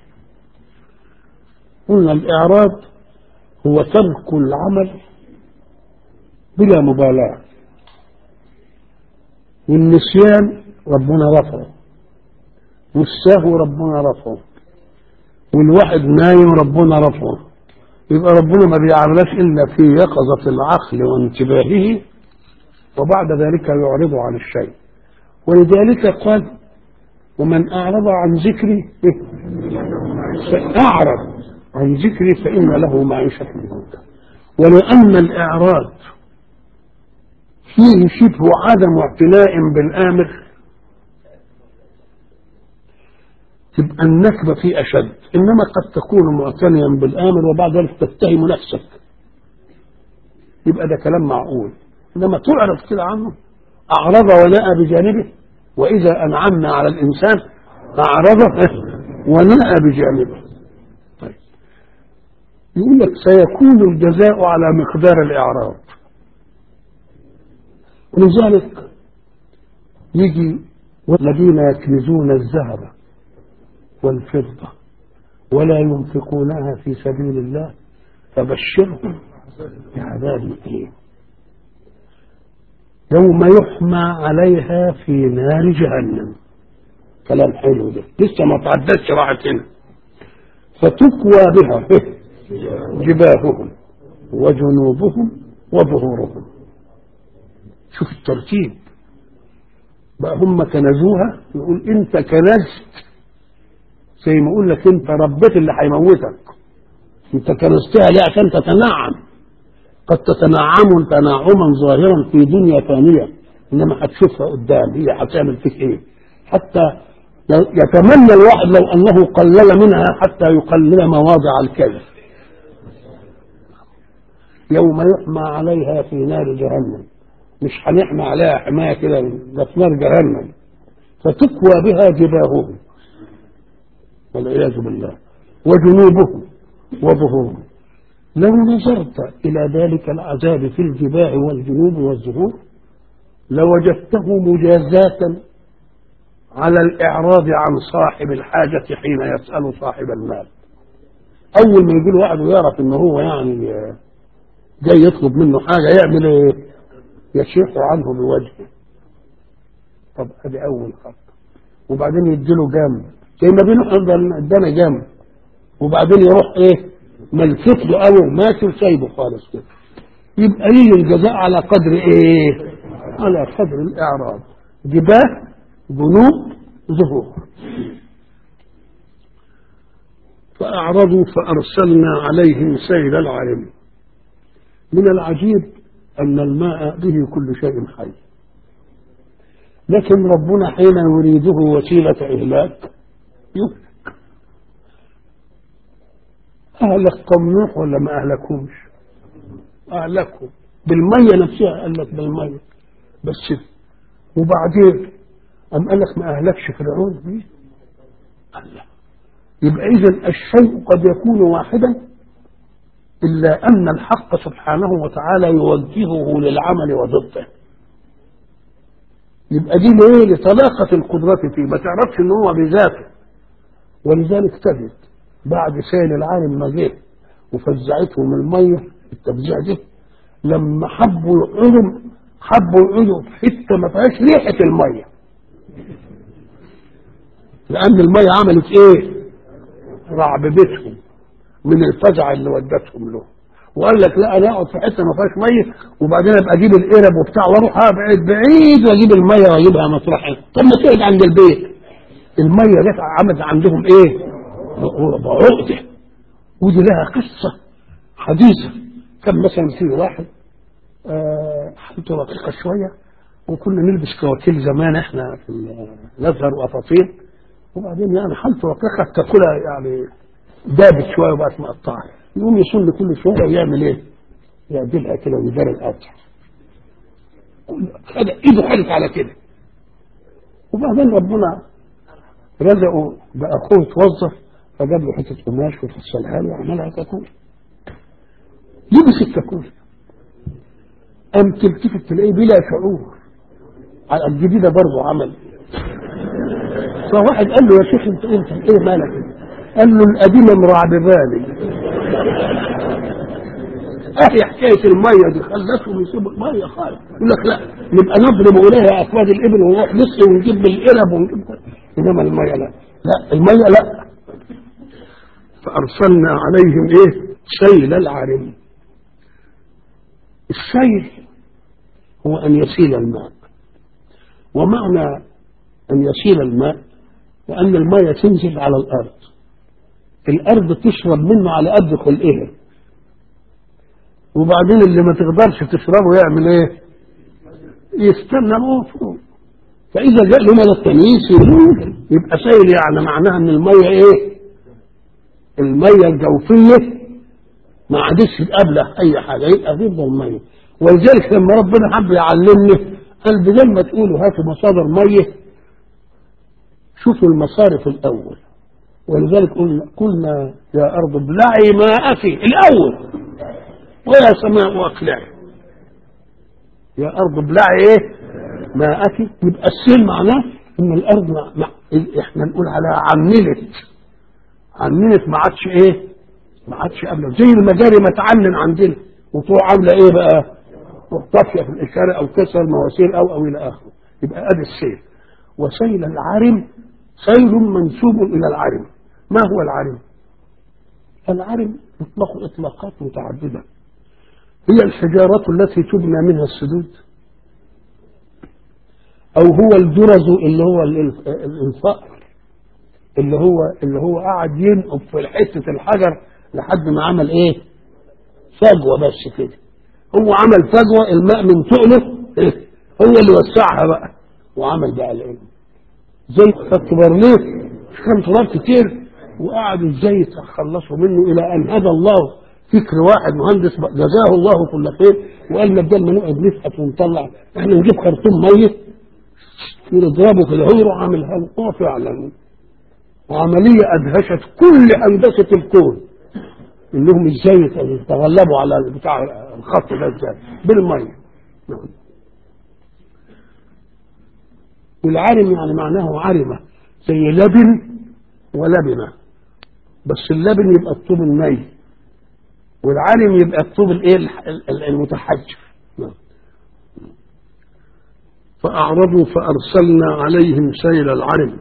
قلنا الإعراض هو ترك العمل بلا مبالاة والنسيان ربنا رفعه والسهو ربنا رفعه والواحد نايم ربنا رفعه يبقى ربنا ما بيعرفش الا في يقظة العقل وانتباهه وبعد ذلك يعرض عن الشيء ولذلك قال ومن أعرض عن ذكري أعرض عن ذكري فإن له معيشة ضنكا ولأن الإعراض فيه شبه عدم اعتناء بالآمر تبقى النكبة فيه أشد إنما قد تكون معتنيا بالآمر وبعد ذلك تتهم نفسك يبقى ده كلام معقول إنما تعرض كده عنه أعرض ونأى بجانبه وإذا أنعمنا على الإنسان أعرض ونأى بجانبه طيب يقول لك سيكون الجزاء على مقدار الإعراض ولذلك يجي والذين يكنزون الذهب والفضة ولا ينفقونها في سبيل الله فبشرهم بعذاب أليم يوم يحمى عليها في نار جهنم كلام حلو ده لسه ما تعدتش راحت هنا فتكوى بها جباههم وجنوبهم وظهورهم شوف الترتيب بقى هم كنزوها يقول انت كنزت زي ما اقول لك انت ربيت اللي هيموتك انت كنزتها ليه عشان تتنعم قد تتنعم تنعما ظاهرا في دنيا ثانيه انما هتشوفها قدام هي هتعمل فيك ايه حتى يتمنى الواحد لو انه قلل منها حتى يقلل مواضع الكذب يوم يحمى عليها في نار جهنم مش هنحمى عليها حمايه كده ده في نار جهنم فتكوى بها جباههم والعياذ بالله وجنوبهم وظهورهم لو نظرت إلى ذلك العذاب في الجباه والجنوب والظهور لوجدته مجازاة على الإعراض عن صاحب الحاجة حين يسأل صاحب المال أول ما يجي له واحد ويعرف إن هو يعني جاي يطلب منه حاجة يعمل إيه؟ يشيح عنه بوجهه طب ادي اول خط وبعدين يديله جنب زي ما بنحضر ادانا جنب وبعدين يروح ايه ملفت له قوي ماشي وسايبه خالص كده يبقى يجي الجزاء على قدر ايه على قدر الاعراض جباه جنوب ظهور فأعرضوا فأرسلنا عليهم سيل العرم من العجيب أن الماء به كل شيء حي لكن ربنا حين يريده وسيلة إهلاك يهلك أهلك قوم نوح ولا ما أهلكهمش أهلكهم بالمية نفسها قال لك بالمية بس وبعدين أم قال لك ما أهلكش فرعون دي الله يبقى إذا الشيء قد يكون واحدا إلا أن الحق سبحانه وتعالى يوجهه للعمل وضده يبقى دي ليه لطلاقة القدرة فيه ما تعرفش ان هو بذاته ولذلك تجد بعد سيل العالم ما جه وفزعتهم المية التفزيع دي لما حبوا يقعدوا حبوا يقعدوا في حتة ما فيهاش ريحة المية لأن المية عملت إيه؟ رعببتهم من الفزع اللي ودتهم له وقال لك لا انا اقعد في حته ما فيهاش ميه وبعدين ابقى اجيب القرب وبتاع واروح ابعد بعيد واجيب الميه واجيبها مطرحها طب ما تقعد عند البيت الميه جت عملت عندهم ايه؟ عقده ودي لها قصه حديثه كان مثلا في واحد آه حالته رقيقه شويه وكنا نلبس كواكيل زمان احنا في الازهر وقفاطين وبعدين يعني حالته رقيقه تاكلها يعني دابت شويه وبقت مقطعه يقوم يصل كل شويه ويعمل ايه؟ يعدلها كده ويدار القطع ايده خدت على كده وبعدين ربنا رزقه باخوه توظف فجاب له حته قماش وفصلها له وعملها كاكول لبس الكاكول قام تلتفت تلاقيه بلا شعور على الجديده برضه عمل فواحد قال له يا شيخ انت انت ايه مالك قال له القديمه مرعببالي اهي حكايه الميه دي خلتهم يسيبوا الميه خالص يقول لك لا نبقى نضرب اليها اكواد الابل ونروح نسقي ونجيب بالقرب ونجيب انما الميه لا لا الميه لا فارسلنا عليهم ايه سيل العرم السيل هو ان يسيل الماء ومعنى ان يسيل الماء وان الميه تنزل على الارض الارض تشرب منه على قد خلقها وبعدين اللي ما تقدرش تشربه يعمل ايه يستنى موته فاذا جاء له مال التمييز يبقى سائل يعني معناها ان الميه ايه الميه الجوفيه ما عادش قبله اي حاجه يبقى تفضل الميه ولذلك لما ربنا حب يعلمني قال بدل ما تقولوا هاتوا مصادر ميه شوفوا المصارف الاول ولذلك قلنا, قلنا يا ارض ابلعي ماءك الاول ويا سماء اقلعي يا ارض ابلعي ايه ماءك يبقى السيل معناه ان الارض مع... مع... احنا نقول عليها عننت عننت ما عادش ايه ما عادش قبله زي المجاري ما تعلن عندنا وتروح عامله ايه بقى تروح طافيه في الاشاره او كسر مواسير او او الى اخره يبقى ادي السيل وسيل العرم سيل منسوب الى العرم ما هو العرم العرم يطلق إطلاقات متعددة هي الحجارة التي تبنى منها السدود أو هو الجرز اللي هو ال- ال- الفأر اللي هو اللي هو قاعد ينقب في حتة الحجر لحد ما عمل إيه؟ فجوة بس كده هو عمل فجوة الماء من تقله إيه؟ هو اللي وسعها بقى وعمل بقى العلم زي خدت برليف كان تراب كتير وقعدوا ازاي يتخلصوا منه الى ان هدى الله فكر واحد مهندس بقى جزاه الله كل خير وقال ما بدل ما نقعد نفحت ونطلع احنا نجيب خرطوم ميه ونضربه في العمر وعاملها له فعلا وعمليه ادهشت كل هندسه الكون انهم ازاي يتغلبوا على بتاع الخط ده ازاي بالميه نعم. والعرم يعني معناه عرمه زي لبن ولبنه بس اللبن يبقى الطوب الني والعرم يبقى الطوب الايه الح- ال- المتحجر نعم. فأعرضوا فأرسلنا عليهم سيل العرم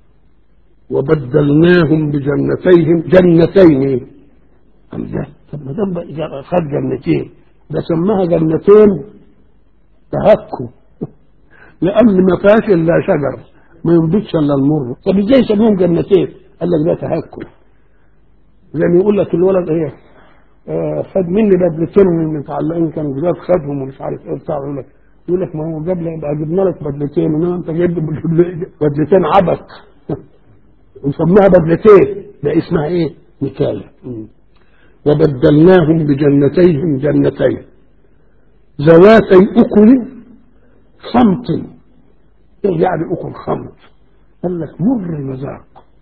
وبدلناهم بجنتيهم جنتين الله طب ما دام بقى خد جنتين ده سماها جنتين تهكوا لأن ما فيهاش إلا شجر ما ينبتش إلا المر طب إزاي يسموهم جنتين؟ قال لك ده تهكل زي ما يقول لك الولد إيه آه خد مني بدلتين من متعلقين كانوا جداد خدهم ومش عارف ايه بتاع يقول لك يقول لك ما هو جاب لي يبقى جبنا لك بدلتين انما انت جايب لي بدلتين عبث وسماها بدلتين ده اسمها ايه؟ نكايه وبدلناهم بجنتيهم جنتين ذواتي اكل خمط ايه يعني اكل خمط؟ قال لك مر المذاق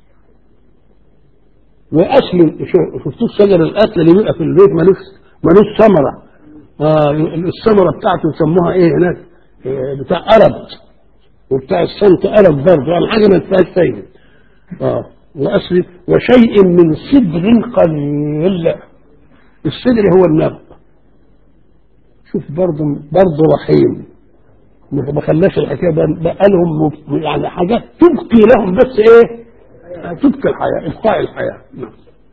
واصل شو- شفتوا شجر الاكل اللي بيبقى في البيت ملوش ملوش ثمره آه الثمره بتاعته يسموها ايه هناك آه بتاع قرب وبتاع السنت قرب برضه يعني حاجه ما فيهاش فايده اه واصل وشيء من سدر قليل السدر هو النبق شوف برضه برضه رحيم ما ما خلاش الحكايه بقى بقى لهم مب- يعني حاجات تبقي لهم بس ايه تبقي الحياه ابقاء الحياه نعم.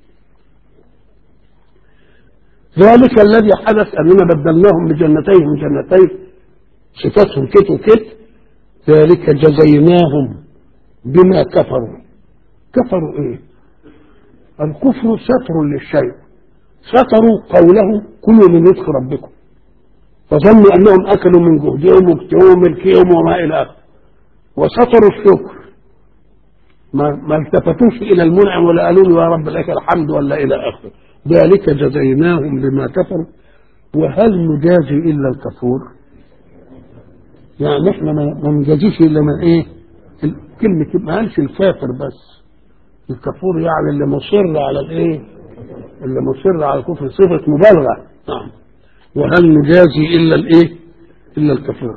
ذلك الذي حدث اننا بدلناهم بجنتين جنتين صفاتهم كت وكت ذلك جزيناهم بما كفروا كفروا ايه الكفر ستر للشيء ستروا قوله كلوا من رزق ربكم فظنوا انهم اكلوا من جهدهم وكتهم ملكهم وما الى اخره وستروا الشكر ما, ما التفتوش الى المنعم ولا قالوا له يا رب لك الحمد ولا الى اخره ذلك جزيناهم بما كفروا وهل نجازي الا الكفور يعني احنا ما ما نجازيش الا من ايه ال- كلمه ما قالش الكافر بس الكفور يعني اللي مصر على الايه اللي مصر على الكفر صفه مبالغه نعم وهل نجازي الا الايه الا الكفور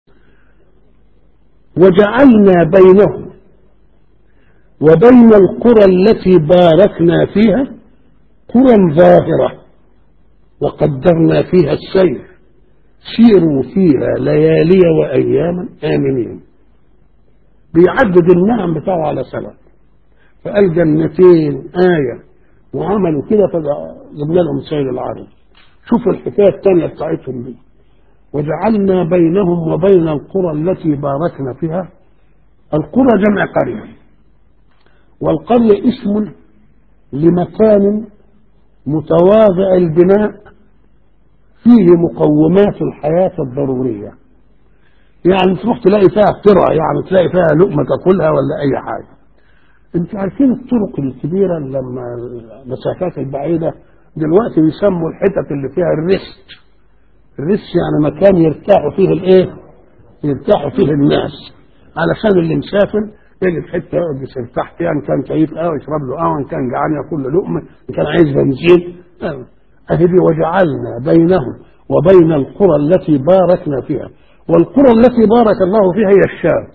وجعلنا بينهم وبين القرى التي باركنا فيها قرى ظاهرة وقدرنا فيها السير سيروا فيها ليالي وأياما آمنين بيعدد النعم بتاعه على سنة فقال جنتين آية وعملوا كده فجبنا لهم سير العرب شوفوا الحكاية الثانية بتاعتهم دي وجعلنا بينهم وبين القرى التي باركنا فيها القرى جمع قرية والقرية اسم لمكان متواضع البناء فيه مقومات الحياة الضرورية يعني تروح تلاقي فيها قرى يعني تلاقي فيها لقمة تاكلها ولا أي حاجة انتوا عارفين الطرق الكبيرة لما المسافات البعيدة دلوقتي بيسموا الحتت اللي فيها الرست الرست يعني مكان يرتاحوا فيه الايه يرتاحوا فيه الناس علشان اللي مسافر يجد حته يقعد يرتاح فيها ان كان كيف قهوه يشرب له قهوه ان كان جعان ياكل له لقمه ان كان عايز بنزين آه. اهي دي وجعلنا بينهم وبين القرى التي باركنا فيها والقرى التي بارك الله فيها هي الشام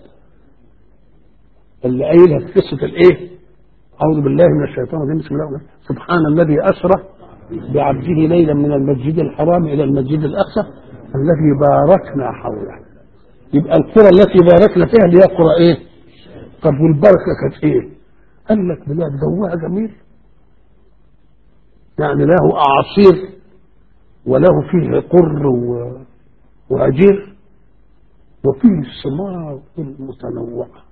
اللي قايلها في قصه الايه؟ اعوذ بالله من الشيطان الرجيم بسم الله الرحمن الرحيم سبحان الذي اسرى بعبده ليلا من المسجد الحرام الى المسجد الاقصى الذي باركنا حوله يبقى القرى التي باركنا فيها اللي هي قرى ايه؟ طب والبركه كانت ايه؟ قال لك بلاد جوها جميل يعني له أعاصير وله فيه قر و- وهجير وفيه الثمار المتنوعة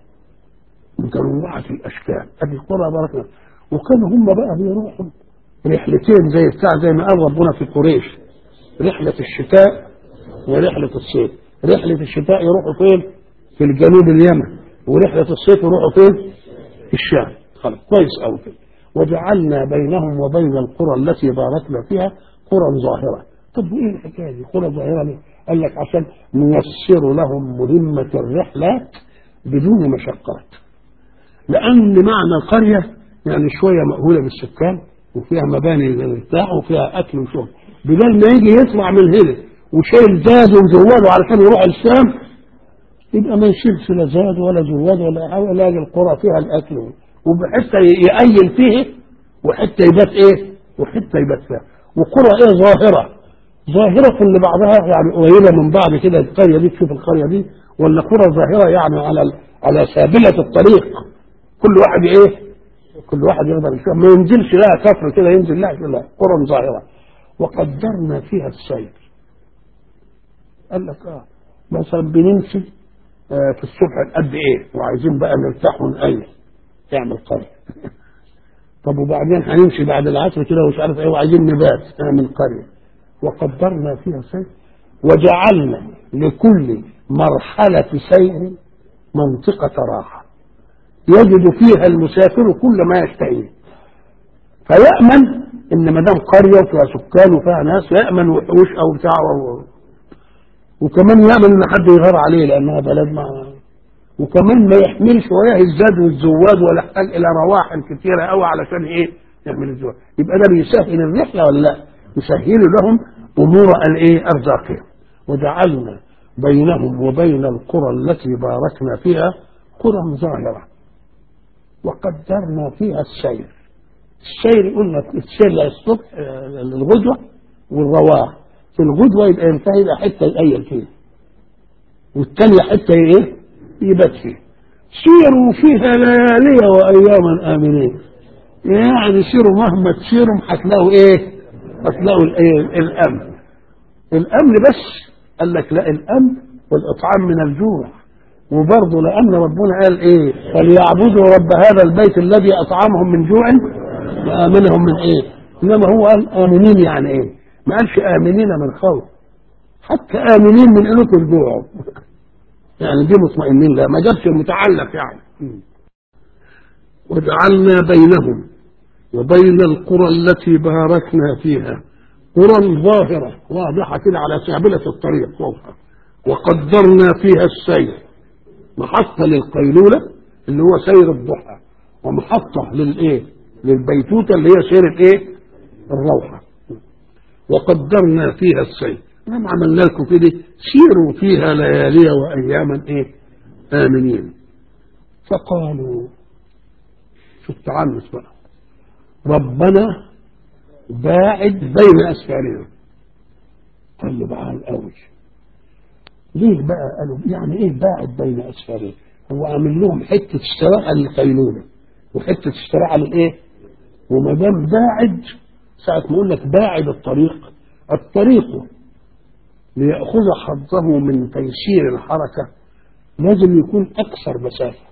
متنوعة الأشكال أدي قرى باركنا وكانوا هم بقى بيروحوا رحلتين زي بتاع زي ما قال ربنا في قريش رحلة الشتاء ورحلة الصيف رحلة الشتاء يروحوا فين في الجنوب اليمن ورحلة الصيف يروحوا فين في الشام خلاص كويس أوي كده وجعلنا بينهم وبين القرى التي باركنا فيها قرى ظاهرة طب ايه الحكايه دي قرى ظاهرة ليه قال لك عشان نيسر لهم مهمة الرحلات بدون مشقات لأن معنى القرية يعني شوية مأهولة بالسكان وفيها مباني للارتاح وفيها أكل وشرب بدل ما يجي يطلع من هنا وشايل زاد وزواده علشان يروح الشام يبقى ما يشيلش لا زاد ولا زواد ولا حاجة لا القرى فيها الأكل وحتى يأين فيه وحتى يبات إيه وحتى يبات فيها وقرى إيه ظاهرة ظاهرة لبعضها يعني قريبة من بعض كده القرية دي تشوف القرية دي ولا قرى ظاهرة يعني على على سابلة الطريق كل واحد ايه كل واحد يقدر يشوف ما ينزلش لها كفر كده ينزل لها لا قرى ظاهرة وقدرنا فيها السير قال لك اه مثلا بنمشي آه في الصبح قد ايه وعايزين بقى نرتاح ونقيم تعمل قرية طب وبعدين هنمشي بعد العصر كده ومش عارف ايه وعايزين نبات نعمل قرية وقدرنا فيها سير وجعلنا لكل مرحلة سير منطقة راحة يجد فيها المسافر كل ما يشتهيه فيأمن ان ما دام قرية وفيها سكان وفيها ناس يأمن وحوش او بتاع و... وكمان يأمن ان حد يغار عليه لانها بلد ما وكمان ما يحملش وياه الزاد والزواد ولا يحتاج الى رواحل كثيره قوي علشان ايه يعمل الزواج يبقى ده بيسهل الرحله ولا لا يسهل لهم امور الايه ارزاقهم وجعلنا بينهم وبين القرى التي باركنا فيها قرى ظاهره وقدرنا فيها السير السير قلنا السير الصبح الغدوه والرواح في الغدوه يبقى ينتهي الى حته يقيل فيها والثانيه حته ايه يبات فيها سيروا فيها ليالي واياما امنين يعني سيروا مهما تسيروا هتلاقوا ايه هتلاقوا الايه الامن الامن بس قال لك لا الامن والاطعام من الجوع وبرضه لان ربنا قال ايه فليعبدوا رب هذا البيت الذي اطعمهم من جوع وامنهم من ايه انما هو قال امنين يعني ايه ما قالش امنين من خوف حتى امنين من قلة الجوع يعني دي مطمئنين لا ما جابش المتعلق يعني وجعلنا بينهم وبين القرى التي باركنا فيها قرى ظاهرة واضحة كده على سابلة الطريق فوقها وقدرنا فيها السير محطة للقيلولة اللي هو سير الضحى ومحطة للإيه للبيتوتة اللي هي سير الإيه الروحة وقدرنا فيها السير نعم عملنا لكم كده سيروا فيها ليالي وأياما إيه آمنين فقالوا شو التعنس بقى ربنا باعد بين أسفارنا طيب عال قوي ليه بقى قالوا يعني ايه باعد بين أسفارنا هو عامل لهم حتة استراحة للقيلولة وحتة استراحة للإيه وما دام باعد ساعة ما يقول لك باعد الطريق الطريق ليأخذ حظه من تيسير الحركة لازم يكون أكثر مسافة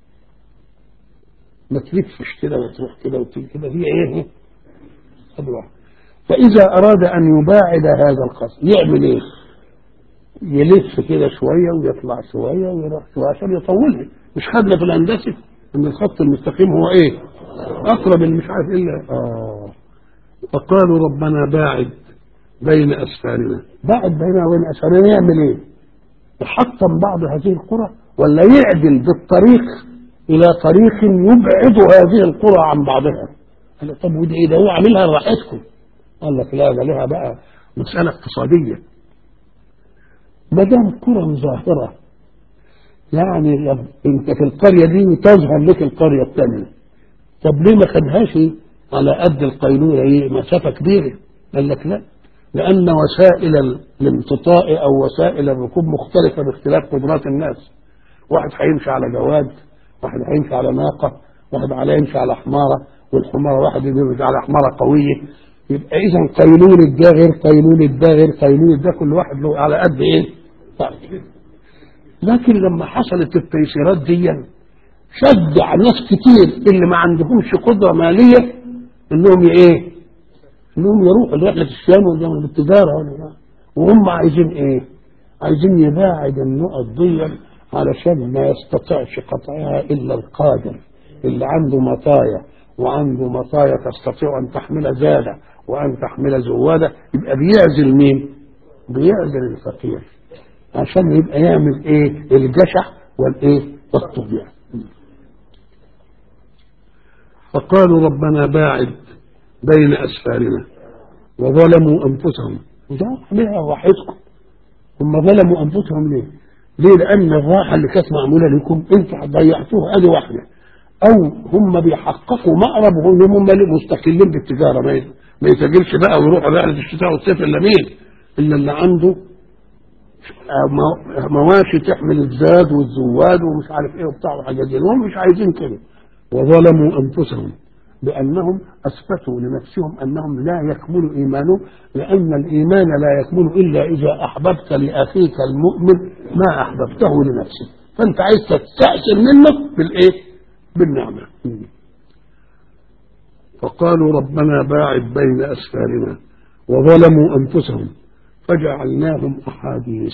ما تلفش كده وتروح كده وتيجي كده هي ايه أدوار فإذا أراد أن يباعد هذا القصد يعمل إيه؟ يلف كده شوية ويطلع شوية ويروح شوية عشان يطولها مش خدنا في الهندسة إن الخط المستقيم هو إيه؟ أقرب اللي مش عارف إلا آه فقالوا ربنا باعد بين أسفارنا باعد بيننا وبين أسفارنا يعمل إيه؟ يحطم بعض هذه القرى ولا يعدل بالطريق إلى طريق يبعد هذه القرى عن بعضها قال طب ودي ايه ده هو عاملها لراحتكم قال لك لا ده لها بقى مسألة اقتصادية ما دام قرى ظاهرة يعني انت في القرية دي تظهر لك القرية الثانية طب ليه ما خدهاش على قد القيلولة ايه مسافة كبيرة قال لك لا لأن وسائل الامتطاء أو وسائل الركوب مختلفة باختلاف قدرات الناس واحد هيمشي على جواد واحد هيمشي على ناقة واحد على يمشي على حمارة والحمار واحد يدرج على حماره قويه يبقى اذا قيلولة ده غير قيلولة ده غير قيلولة ده كل واحد له على قد ايه؟ طيب. لكن لما حصلت التيسيرات دي شجع ناس كتير اللي ما عندهمش قدره ماليه انهم ايه؟ انهم يروحوا لرحله الشام ولا التجاره ولا وهم عايزين ايه؟ عايزين يباعد النقط دي علشان ما يستطيعش قطعها الا القادر اللي عنده مطايا وعنده مطايا تستطيع ان تحمل زاده وان تحمل زواده يبقى بيعزل مين؟ بيعزل الفقير عشان يبقى يعمل ايه؟ الجشع والايه؟ والطغيان. فقالوا ربنا باعد بين اسفارنا وظلموا انفسهم ده ليه وحدكم هم ظلموا انفسهم ليه؟ ليه؟ لان الراحه اللي كانت معموله لكم انتوا ضيعتوها ادي واحده او هم بيحققوا مأرب هم هم مستقلين بالتجاره ما ما يتاجرش بقى ويروح رحله الشتاء والصيف الا مين؟ الا اللي عنده مواشي تحمل الزاد والزواد ومش عارف ايه وبتاع وحاجات دي هم مش عايزين كده وظلموا انفسهم بانهم اثبتوا لنفسهم انهم لا يكمل ايمانهم لان الايمان لا يكمل الا اذا احببت لاخيك المؤمن ما احببته لنفسك فانت عايز تستأثر منه بالايه؟ بالنعمه فقالوا ربنا باعد بين اسفارنا وظلموا انفسهم فجعلناهم احاديث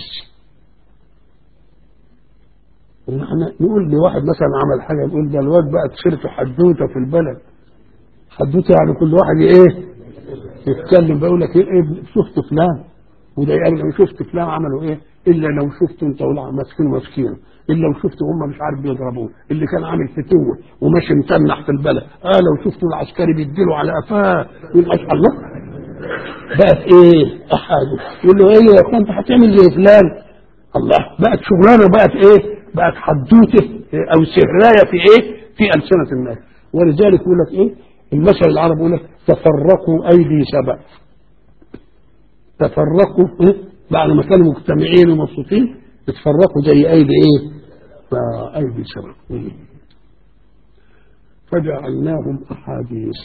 احنا نقول لواحد مثلا عمل حاجه نقول ده الواد بقى تصير حدوته في البلد حدوته يعني كل واحد ايه يتكلم بيقول لك ايه شفت فلان وده قال لو شفت فلان عملوا ايه الا لو شفت انت ولا ماسكين ماسكينه الا لو شفت هم مش عارف بيضربوه اللي كان عامل فتوه وماشي متنح في البلد اه لو شفتوا العسكري بيديله على قفاه يبقى الله بقت ايه احاديث يقول له ايه يا اخوان انت هتعمل زي فلان الله بقت شغلانه بقت ايه بقت حدوته او سرايه في ايه في السنه الناس ولذلك يقول لك ايه المثل العربي يقول لك تفرقوا ايدي سبع تفرقوا إيه؟ بعد ما كانوا مجتمعين ومبسوطين اتفرقوا زي ايدي ايه ايدي سبع فجعلناهم احاديث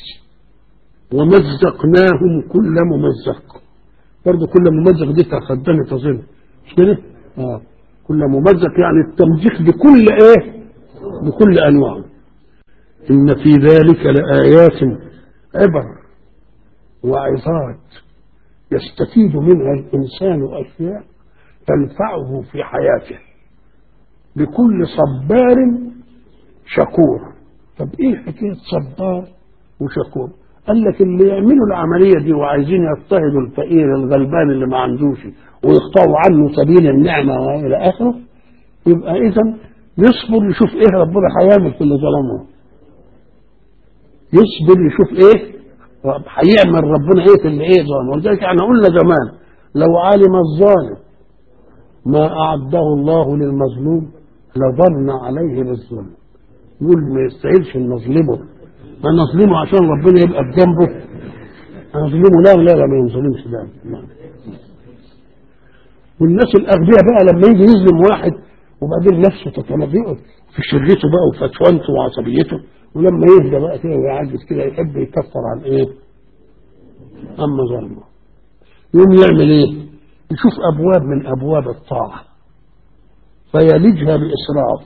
ومزقناهم كل ممزق برضه كل ممزق دي تقدمت تظن مش كده؟ اه كل ممزق يعني التمزيق بكل ايه؟ بكل انواعه ان في ذلك لآيات عبر وعظات يستفيد منها الانسان اشياء تنفعه في حياته بكل صبار شكور طب ايه حكايه صبار وشكور قال لك اللي يعملوا العمليه دي وعايزين يضطهدوا الفقير الغلبان اللي ما عندوش ويقطعوا عنه سبيل النعمه والى اخره يبقى اذا يصبر يشوف ايه ربنا هيعمل في اللي ظلمه يصبر يشوف ايه هيعمل ربنا ايه في اللي ايه ظلم ولذلك احنا قلنا زمان لو علم الظالم ما اعده الله للمظلوم لظن عليه بالظلم يقول ما يستاهلش ان نظلمه ما نظلمه عشان ربنا يبقى بجنبه نظلمه لا لا لا ما ينظلمش لا والناس الاغبياء بقى لما يجي يظلم واحد وبعدين نفسه تتنبئه في شريته بقى وفتوانته وعصبيته ولما يهدى بقى كده ويعجز كده يحب يكفر عن ايه؟ اما ظلمه يقوم يعمل ايه؟ يشوف ابواب من ابواب الطاعه فيلجها باسراف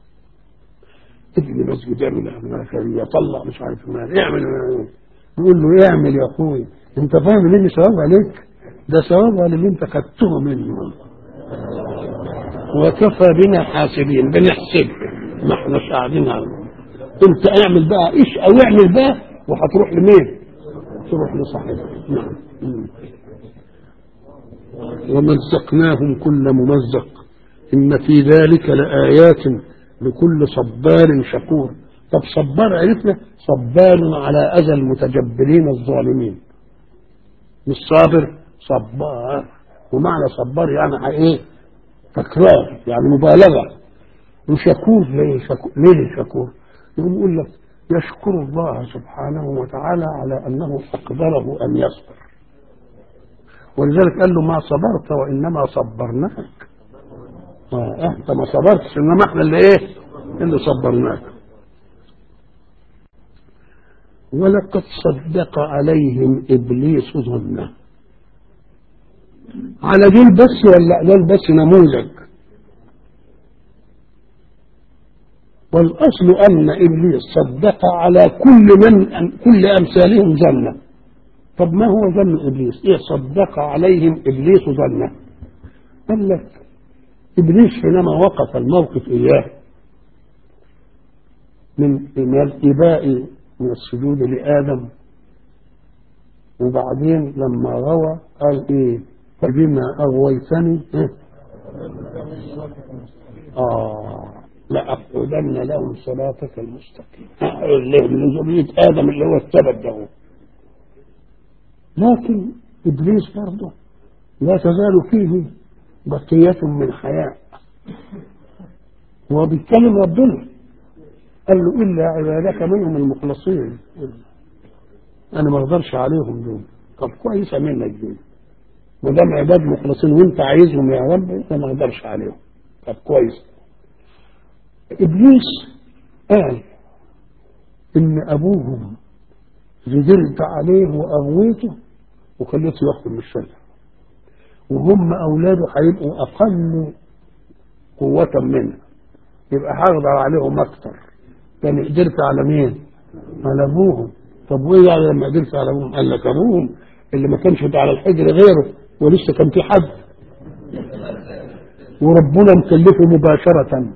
ابن مسجد يعمل يطلع مش عارف مال يعمل يقول له اعمل يا اخوي انت فاهم ليه ثواب عليك ده ثواب على اللي انت خدته منه وكفى بنا حاسبين بنحسب ما احناش قاعدين عنه انت اعمل بقى ايش او اعمل بقى وهتروح لمين تروح لصاحبك نعم ومزقناهم كل ممزق ان في ذلك لآيات لكل صبار شكور طب صبار عرفنا صبار على اذى المتجبرين الظالمين مش صابر صبار ومعنى صبار يعني ايه تكرار يعني مبالغه وشكور ليه شكور ليه شكور يقوم يقول لك يشكر الله سبحانه وتعالى على انه اقدره ان يصبر ولذلك قال له ما صبرت وانما صبرناك آه انت ما صبرتش انما احنا اللي ايه اللي صبرناك ولقد صدق عليهم ابليس ظنه على دول بس ولا دول بس نموذج والاصل ان ابليس صدق على كل من كل امثالهم ظنه طب ما هو ظن ابليس ايه صدق عليهم ابليس ظنه قال لك ابليس حينما وقف الموقف اياه من من الاباء من السجود لادم وبعدين لما روى قال ايه فبما اغويتني إيه؟ اه لأقعدن لهم صراطك المستقيم أقول لهم من ذرية آدم اللي هو السبب ده لكن إبليس برضه لا تزال فيه بقية من حياء هو بيتكلم ربنا قال له إلا عبادك منهم المخلصين أنا ما أقدرش عليهم دول طب كويسة منك دول ما دام عباد مخلصين وأنت عايزهم يا رب أنا ما أقدرش عليهم طب كويس إبليس قال إن أبوهم زدرت عليه وأغويته وخليته يحكم من الشجرة وهم أولاده هيبقوا أقل قوة منه يبقى هقدر عليهم أكتر كان قدرت على مين؟ على أبوهم طب وإيه يعني لما قدرت على أبوهم؟ قال لك أبوهم اللي ما كانش على الحجر غيره ولسه كان في حد وربنا مكلفه مباشرة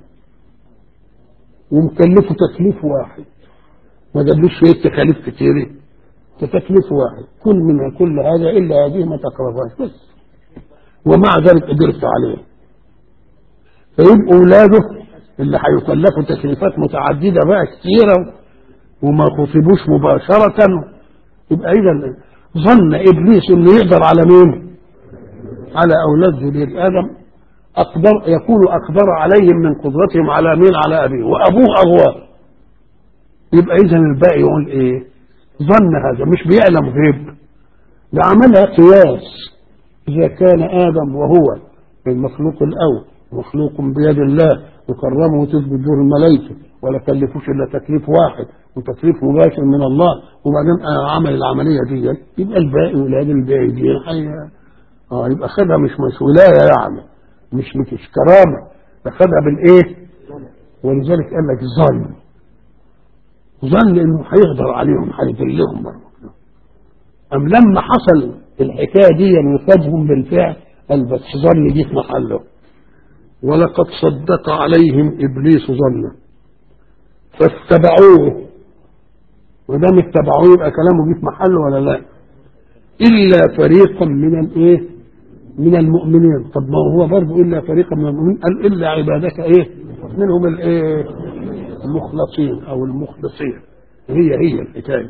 ومكلفه تكليف واحد ما جابلوش شوية تكاليف كتيرة تكليف واحد كل من كل هذا إلا هذه ما تقربهاش بس ومع ذلك قدرت عليه فيبقوا أولاده اللي هيكلفوا تكليفات متعددة بقى كتيرة وما خطبوش مباشرة يبقى إذا ظن إبليس إنه يقدر على مين؟ على أولاد ذرية آدم أقدر يكون أقدر عليهم من قدرتهم على مين؟ على أبيه وأبوه أغواه يبقى إذا الباقي يقول إيه؟ ظن هذا مش بيعلم غيب ده عملها قياس إذا كان آدم وهو المخلوق الأول مخلوق بيد الله وكرمه وتثبت دور الملائكة ولا كلفوش إلا تكليف واحد وتكليف مباشر من الله وبعدين عمل العملية دي يبقى الباقي ولاد الباقي دي حي اه يبقى خدها مش مش ولاية يعني مش مش كرامة ده خدها بالإيه؟ ولذلك قال لك ظن ظن إنه هيقدر عليهم هيذلهم برضه أم لما حصل الحكاية دي وفادهم بالفعل قال بس ظن دي في محله ولقد صدق عليهم إبليس ظنه فاتبعوه ودام اتبعوه يبقى كلامه جه في محله ولا لا إلا فريقا من الإيه من المؤمنين طب ما هو برضه إلا فريقا من المؤمنين قال إلا عبادك إيه منهم الإيه المخلصين أو المخلصين هي هي الحكاية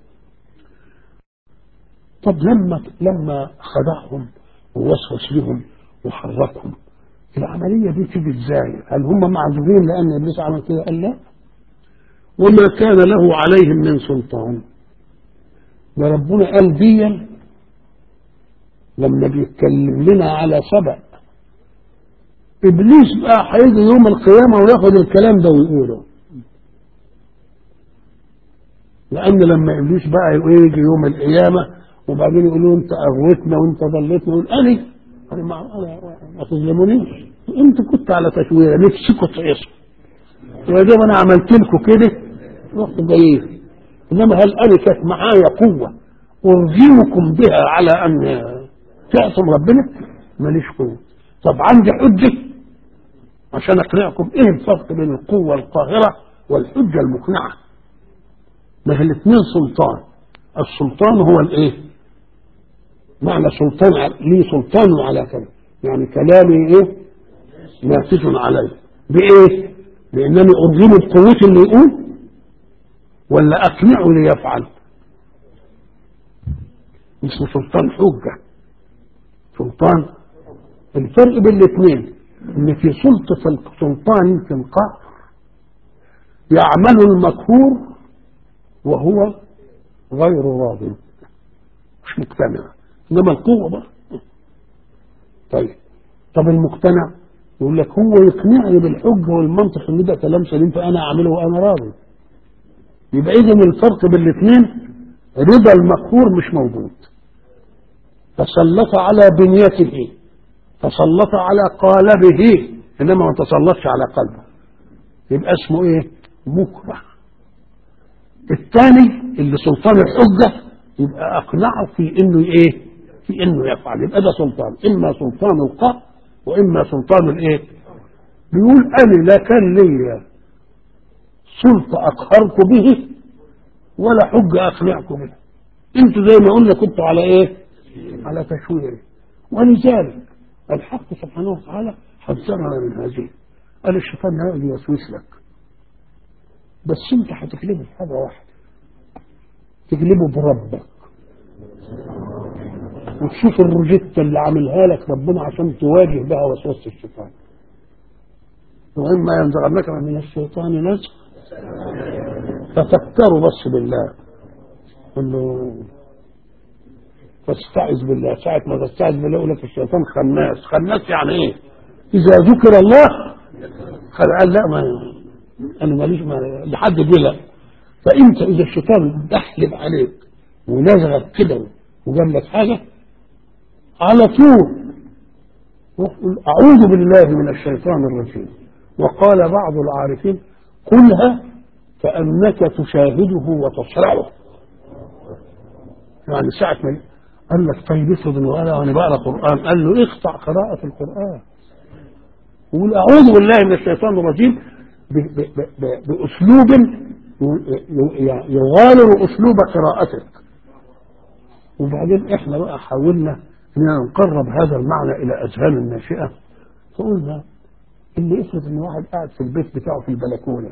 طب لما لما خدعهم ووسوس لهم وحركهم العملية دي تيجي ازاي؟ هل هم معذورين لأن إبليس عمل كده؟ قال لا وما كان له عليهم من سلطان ده ربنا قال ديا لما بيتكلم لنا على سبق ابليس بقى هيجي يوم القيامه وياخد الكلام ده ويقوله لان لما ابليس بقى يجي يوم القيامه وبعدين يقولوا انت اغوتنا وانت ضليتنا يقول انا انا ما, أنا ما تظلمونيش انت كنت على تشويه نفسكم تعيشوا ويا دوب انا عملت لكم كده رحت جايين انما هل انا كانت معايا قوه ارجمكم بها على ان تعصم ربنا ماليش قوه طب عندي حجه عشان اقنعكم ايه الفرق بين القوه القاهره والحجه المقنعه ما هي الاثنين سلطان السلطان هو الايه معنى سلطان لي سلطان على كذا يعني كلامي ايه نافذ علي بايه بانني ارغمه بقوتي اللي يقول ولا اقنعه ليفعل اسمه سلطان حجة سلطان الفرق بين الاثنين ان في سلطة السلطان في القهر يعمل المقهور وهو غير راض مش مقتنع انما القوة بقى طيب طب المقتنع يقول لك هو يقنعني بالحجة والمنطق ان ده كلام سليم فانا اعمله وانا راضي يبقى اذا الفرق بين الاثنين رضا المقهور مش موجود تسلط على بنيته تسلط على قالبه انما ما تسلطش على قلبه يبقى اسمه ايه مكره الثاني اللي سلطان الحجه يبقى اقنعه في انه ايه في انه يفعل يبقى ده سلطان اما سلطان القهر واما سلطان الايه بيقول انا لا كان لي سلطه اقهرك به ولا حجه اقنعك بها انتوا زي ما قلنا كنتوا على ايه على تشويره ولذلك الحق سبحانه وتعالى حذرنا من هذه قال الشيطان هيقعد يوسوس لك بس انت هتغلبه في حاجه واحده تغلبه بربك وتشوف الروجيتا اللي عاملها لك ربنا عشان تواجه بها وسوسه الشيطان واما ينزغنك من الشيطان نزغ ففكروا بس بالله قل له فاستعذ بالله ساعة ما تستعذ بالله يقول لك الشيطان خناس خناس يعني ايه اذا ذكر الله قال لا ما انا ماليش ما لحد دي لا فانت اذا الشيطان دحلب عليك ونزغك كده وجاب لك حاجه على طول وقل اعوذ بالله من الشيطان الرجيم وقال بعض العارفين قلها كانك تشاهده وتصرعه يعني ساعة ما قال لك طيب افرض انه قال وانا بقرا قران قال له اقطع قراءة القرآن وقول اعوذ بالله من الشيطان الرجيم ب- ب- ب- باسلوب ي- ي- يغالر اسلوب قراءتك وبعدين احنا بقى حاولنا اننا نقرب هذا المعنى الى اذهان الناشئه فقلنا اللي افرض ان واحد قاعد في البيت بتاعه في البلكونه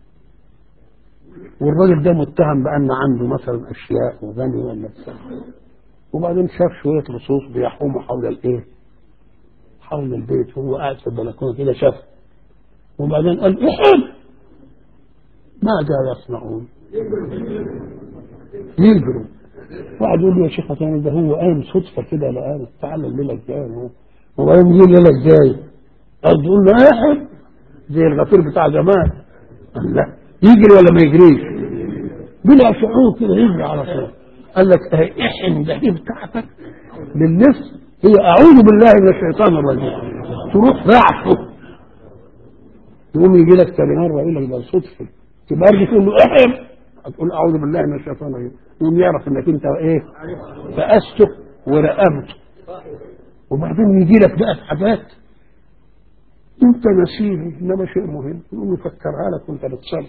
والراجل ده متهم بان عنده مثلا اشياء وغني ولا بتاع وبعدين شاف شويه لصوص بيحوموا حول الايه؟ حول البيت وهو قاعد في البلكونه كده شاف وبعدين قال احب ماذا يصنعون؟ يجروا واحد يقول له يا شيخ كان ده هو قام صدفه كده لقاه تعالى الليله الجايه وبعدين يجي الليله الجايه قال يقول له احب زي الغفير بتاع زمان قال لا يجري ولا ما يجريش بلا شعور كده يجري على طول قال لك اهي احن ده هي بتاعتك للنفس هي اعوذ بالله من الشيطان الرجيم تروح رعشه يقوم يجي لك تاني مره يقول لك ده صدفه تبقى ارجع تقول له احن هتقول اعوذ بالله من الشيطان الرجيم يقوم يعرف انك انت ايه فاسته ورقبته وبعدين يجي لك بقى في حاجات انت نسيه انما شيء مهم يقوم يفكرها لك وانت بتصلي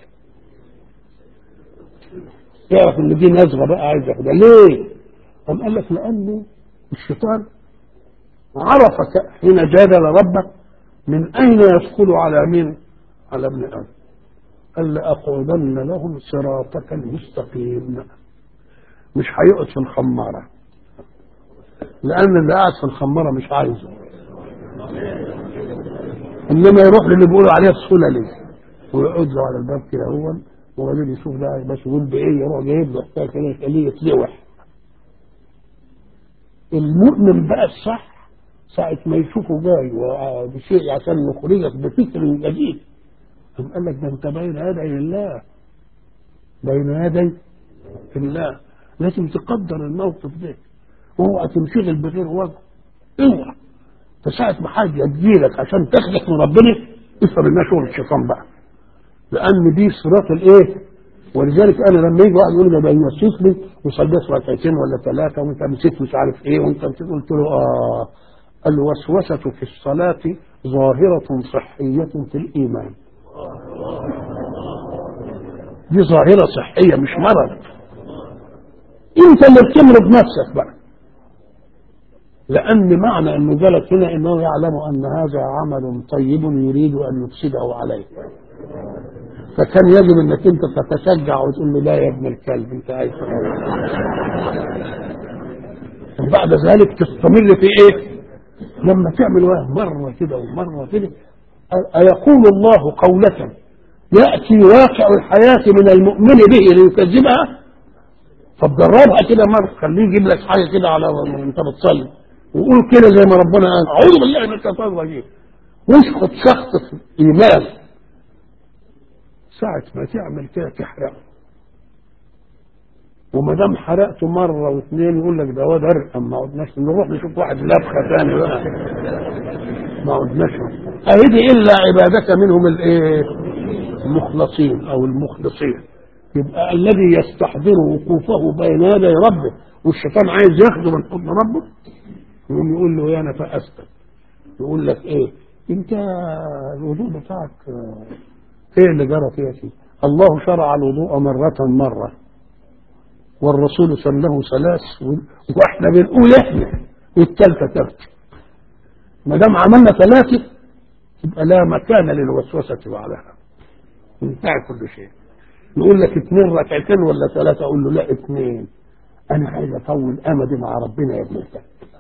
يعرف ان دي نزغه بقى عايز ياخدها ليه؟ قام قال لك لان الشيطان عرفك حين جادل ربك من اين يدخل على مين؟ على ابن ادم قال لاقعدن لهم صراطك المستقيم مش هيقعد في الخماره لان اللي قاعد في الخماره مش عايزه انما يروح للي بيقولوا عليه السللي ويقعد له على الباب كده هو وبعدين يشوف ده بس يقول بايه يروح جايب له حكايه كده يخليه يتلوح المؤمن بقى الصح ساعة ما يشوفه جاي بشيء عشان يخرجك بفكر جديد ثم قال لك ده انت بين يدي الله بين يدي الله لازم تقدر الموقف ده اوعى تنشغل بغير وجه اوعى فساعة ما حاجة تجيلك عشان تاخدك من ربنا افهم انها شغل الشيطان بقى لان دي صراط الايه ولذلك انا لما يجي واحد يقول لي ده يوسف لي وصليت ركعتين ولا ثلاثه وانت نسيت مش عارف ايه وانت نسيت قلت له اه الوسوسه في الصلاه ظاهره صحيه في الايمان دي ظاهره صحيه مش مرض انت اللي بتمرض نفسك بقى لأن معنى أنه جلس هنا أنه يعلم أن هذا عمل طيب يريد أن يفسده عليه فكان يجب أنك أنت تتشجع وتقول له لا يا ابن الكلب أنت عايز وبعد ذلك تستمر في إيه؟ لما تعمل واحد مرة كده ومرة كده أيقول الله قولة يأتي واقع الحياة من المؤمن به ليكذبها طب جربها كده مرة خليه يجيب لك حاجة كده على وانت بتصلي وقول كده زي ما ربنا قال اعوذ بالله من الشيطان الرجيم واسقط شخص في ايمان ساعة ما تعمل كده تحرقه وما دام حرقته مره واثنين يقول لك ده واد ارقم ما عدناش نروح نشوف واحد لبخه ثاني بقى ما عدناش اهدي الا عبادك منهم الايه المخلصين او المخلصين يبقى الذي يستحضر وقوفه بين يدي ربه والشيطان عايز ياخده من حضن ربه يقوم يقول له يا انا فاستك يقول لك ايه انت الوضوء بتاعك آه، ايه اللي جرى فيها فيه الله شرع الوضوء مرة مرة والرسول سنه ثلاث و- واحنا بنقول احنا والثالثة تبكي ما دام عملنا ثلاثة يبقى لا مكان للوسوسة بعدها انتهى كل شيء يقول لك اثنين ركعتين ولا ثلاثة اقول له لا اثنين انا عايز اطول امدي مع ربنا يا ابن الكلب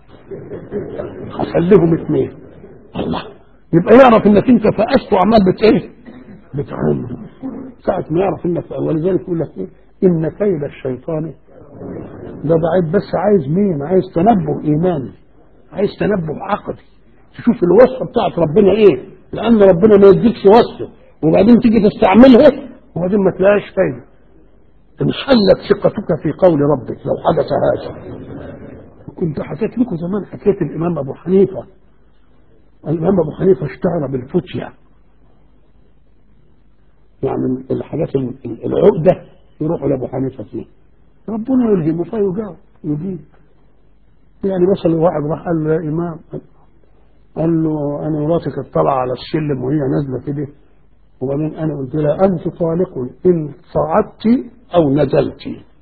هخليهم اثنين الله يبقى يعرف انك انت فأست وعمال بت ايه بتعمل ساعة ما يعرف انك ولذلك يقول لك ايه ان كيد الشيطان ده ضعيف بس عايز مين عايز تنبه ايماني عايز تنبه عقدي تشوف الوصفه بتاعت ربنا ايه لان ربنا ما يديكش وصفه وبعدين تيجي تستعملها وبعدين ما تلاقيش فايده انحلت ثقتك في قول ربك لو حدث هذا كنت حكيت لكم زمان حكيت الامام ابو حنيفه الامام ابو حنيفه اشتهر بالفتيا يعني الحاجات ال- ال- العقده يروحوا لابو حنيفه فيها ربنا يلهمه فيجاوب يجيب يعني مثلا واحد راح قال له يا امام قال له انا مراتي كانت طالعه على السلم وهي نازله كده وبعدين انا قلت لها انت طالق ان صعدت او نزلت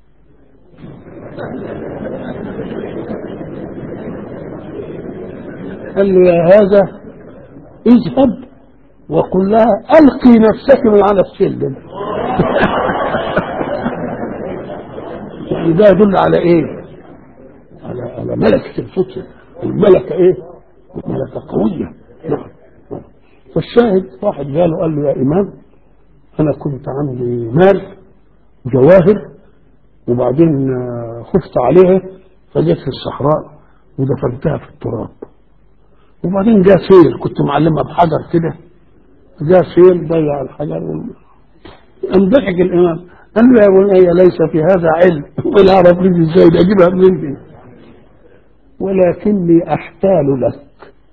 قال له يا هذا اذهب وقل لها القي نفسك من على السلم يعني ده يدل على ايه على على ملكة الفطر الملكة ايه ملكة قوية نعم نعم. فالشاهد واحد قاله قال له يا امام انا كنت عندي مال جواهر وبعدين آه، خفت عليها فجيت في الصحراء ودفنتها في التراب وبعدين جاء سيل كنت معلمها بحجر كده جاء سيل ضيع الحجر قام ضحك الامام قال له يا بني ليس في هذا علم ولا اعرف لي ازاي ده اجيبها منين دي ولكني احتال لك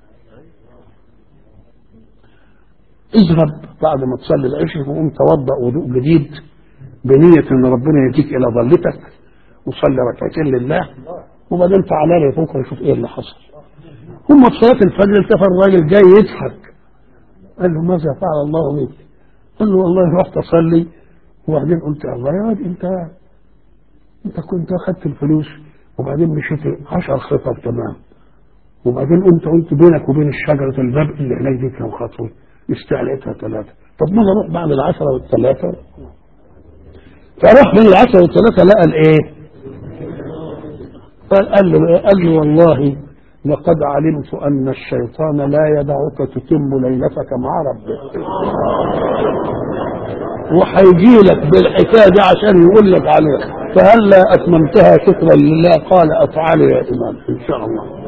اذهب بعد ما تصلي العشاء وقوم توضا وضوء جديد بنية ان ربنا يهديك الى ضلتك وصلي ركعتين لله وبعدين تعالى لي بكره شوف ايه اللي حصل هم في صلاه الفجر التفت الراجل جاي يضحك قال له ماذا فعل الله بك؟ قال له والله رحت اصلي وبعدين قلت الله يا واد انت انت كنت اخذت الفلوس وبعدين مشيت عشر خطب تمام وبعدين قمت قلت بينك وبين الشجرة الباب اللي هناك دي كم خطوة استعليتها ثلاثة طب ما انا اروح بعد العشرة والثلاثة فراح بين العشرة والثلاثة لقى الايه؟ قال قال له قال له والله لقد علمت ان الشيطان لا يدعك تتم ليلتك مع ربك وهيجي لك بالحكايه دي عشان يقول لك عليها فهلا اتممتها شكرا لله قال افعلي يا امام ان شاء الله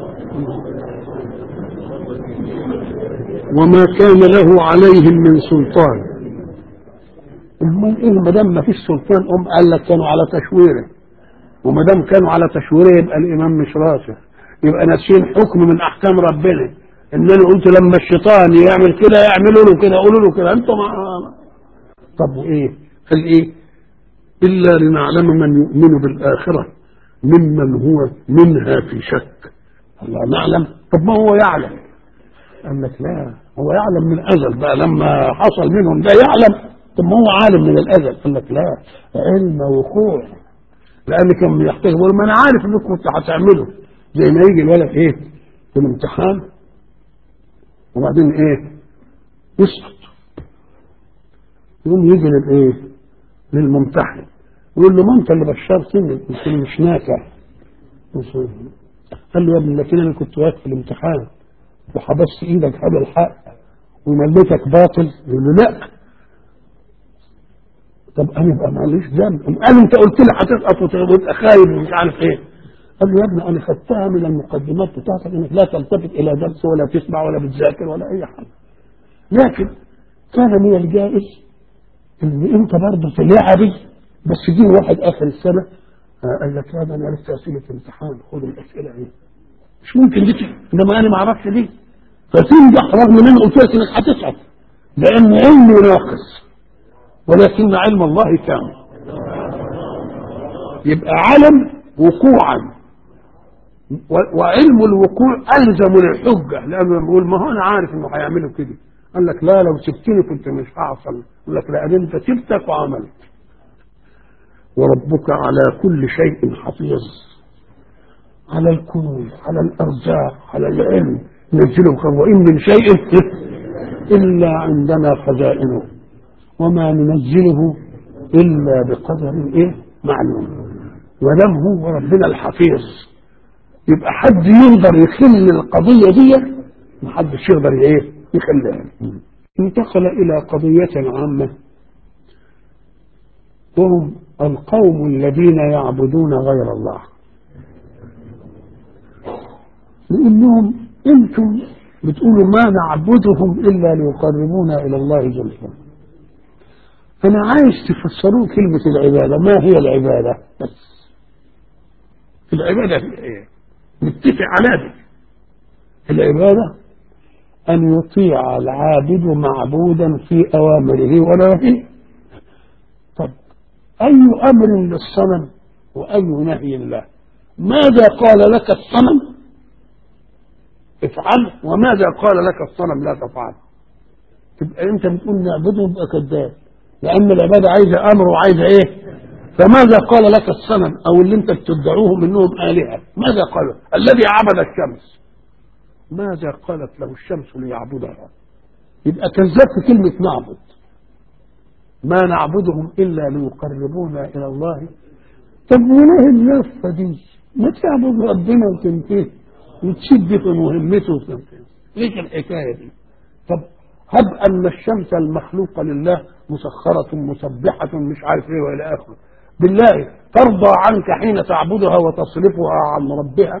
وما كان له عليهم من سلطان امال ايه ما دام ما فيش سلطان ام قال لك كانوا على تشويره وما دام كانوا على تشويره يبقى الامام مش راسخ يبقى ناسيين حكم من احكام ربنا ان انا قلت لما الشيطان يعمل كده يعملوا له كده يقولوا له كده انتوا ما طب وايه قال ايه الا لنعلم من يؤمن بالاخره ممن هو منها في شك الله نعلم طب ما هو يعلم قال لك لا هو يعلم من الازل بقى لما حصل منهم ده يعلم طب ما هو عالم من الازل قال لك لا علم وقوع لان كان بيحتاج يقول ما انا عارف انكم كنتوا هتعملوا زي ما يجي الولد ايه في الامتحان وبعدين ايه يسقط يقوم يجي للايه للممتحن يقول له ما انت اللي بشرتني قلت له مش نافع قال له يا ابني لكن انا كنت واقف في الامتحان وحبست ايدك على الحق ومليتك باطل يقول له لا طب انا يبقى معلش ذنب قال انت قلت لي هتسقط وتبقى خايب ومش عارف ايه قال له يا ابني انا خدتها من المقدمات بتاعتك انك لا تلتفت الى درس ولا تسمع ولا بتذاكر ولا اي حاجه لكن كان من الجائز ان انت برضه تلاعبي بس جه واحد اخر السنه آه، قال لك هذا انا لسه اسئله امتحان خد الاسئله ايه مش ممكن دي تح- انما انا ما اعرفش دي فتنجح رغم ان انا قلت لك انك هتسقط لان علمي ناقص ولكن علم الله كامل يبقى علم وقوعا و- وعلم الوقوع الزم للحجه لانه بيقول ما هو انا عارف انه هيعملوا كده قال لك لا لو سبتني كنت مش هحصل يقول لك لا انت سبتك وعملت وربك على كل شيء حفيظ على الكنوز على الارزاق على العلم نزله خير وان من شيء الا عندنا خزائنه وما ننزله الا بقدر ايه معلوم ولم هو ربنا الحفيظ يبقى حد يقدر يخل القضيه دي محدش يقدر ايه يخليها انتقل الى قضيه عامه وهم القوم الذين يعبدون غير الله يقول لهم انتم بتقولوا ما نعبدهم الا ليقربونا الى الله زلفى فانا عايز تفسروا كلمه العباده ما هي العباده بس العباده هي ايه نتفق على دي العباده ان يطيع العابد معبودا في اوامره ونواهيه طب اي امر للصنم واي نهي له ماذا قال لك الصنم افعل وماذا قال لك الصنم لا تفعل تبقى انت بتقول نعبده يبقى كذاب لان العباده عايزه امر وعايزه ايه فماذا قال لك الصنم او اللي انت بتدعوهم انهم الهه ماذا قال الذي عبد الشمس ماذا قالت له الشمس ليعبدها يبقى كذاب في كلمه نعبد ما نعبدهم الا ليقربونا الى الله طب وليه اللفه دي ما تعبد ربنا وتنتهي وتشد في مهمته وتنتهي ليش الحكايه دي طب هب ان الشمس المخلوقه لله مسخره مسبحه مش عارف ايه والى اخره بالله ترضى عنك حين تعبدها وتصرفها عن ربها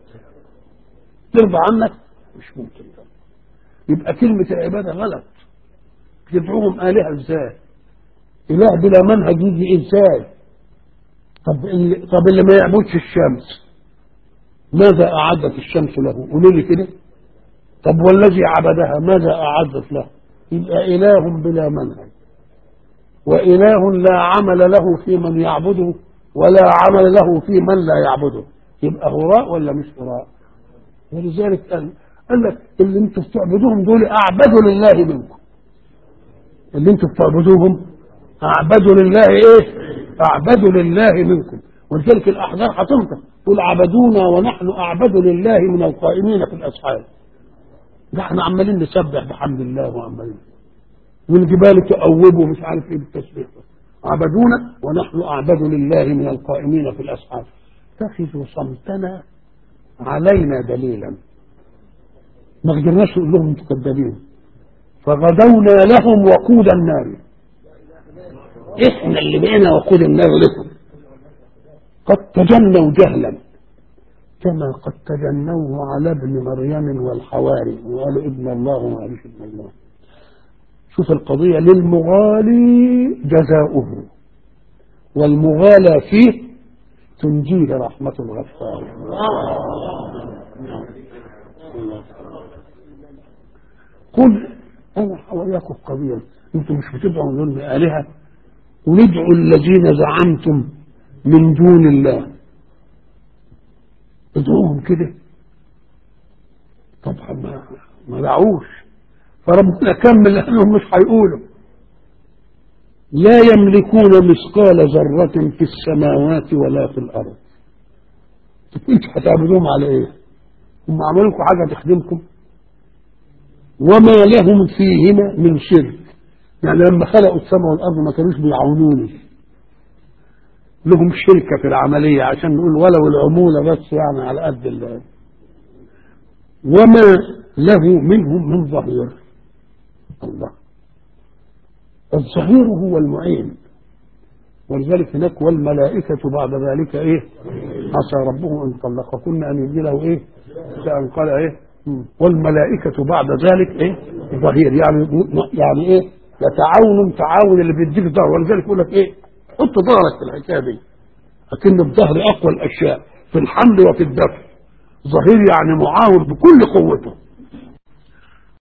ترضى عنك مش ممكن ده. يبقى كلمه العباده غلط تدعوهم الهه ازاي اله بلا منهج يجي ازاي طب اللي طب اللي ما يعبدش الشمس ماذا اعدت الشمس له قولوا لي كده طب والذي عبدها ماذا اعدت له يبقى اله بلا منهج واله لا عمل له في من يعبده ولا عمل له في من لا يعبده يبقى هراء ولا مش هراء ولذلك قال قال لك اللي انتم بتعبدوهم دول اعبدوا لله منكم اللي انتم بتعبدوهم اعبدوا لله ايه اعبدوا لله منكم ولذلك الاحزاب هتنطق قل عبدونا ونحن اعبد لله من القائمين في الاسحار ده احنا عمالين نسبح بحمد الله وعمالين والجبال تؤوب ومش عارف ايه بالتسبيح عبدونا ونحن اعبد لله من القائمين في الاسحار اتخذوا صمتنا علينا دليلا ما قدرناش نقول لهم انتوا كذابين فغدونا لهم وقود النار احنا اللي بقينا وقود النار لكم قد تجنوا جهلا كما قد تجنوه على ابن مريم والحواري وقالوا ابن الله وما قالوش ابن الله شوف القضية للمغالي جزاؤه والمغالى فيه تنجيه رحمة الغفار قل انا حواليكم قضية انتم مش بتدعوا من دون آلهة وندعوا الذين زعمتم من دون الله ادعوهم كده طبعا ما ما دعوش فربنا كمل لانهم مش هيقولوا لا يملكون مثقال ذرة في السماوات ولا في الأرض انتوا هتعبدوهم على ايه؟ هم عملوا لكم حاجة تخدمكم وما لهم فيهما من شرك يعني لما خلقوا السماء والأرض ما كانوش بيعاونوني لهم شركة في العملية عشان نقول ولو العمولة بس يعني على قد الله وما له منهم من ظهير الله الظهير هو المعين ولذلك هناك والملائكة بعد ذلك ايه عسى ربه ان طلقكن ان يبدله ايه ان قال ايه والملائكة بعد ذلك ايه ظهير يعني يعني ايه يتعاون تعاون اللي بيديك ظهر ولذلك يقول لك ايه حط ظهرك في الحكايه دي لكن الظهر اقوى الاشياء في الحمل وفي الدفع ظهير يعني معاون بكل قوته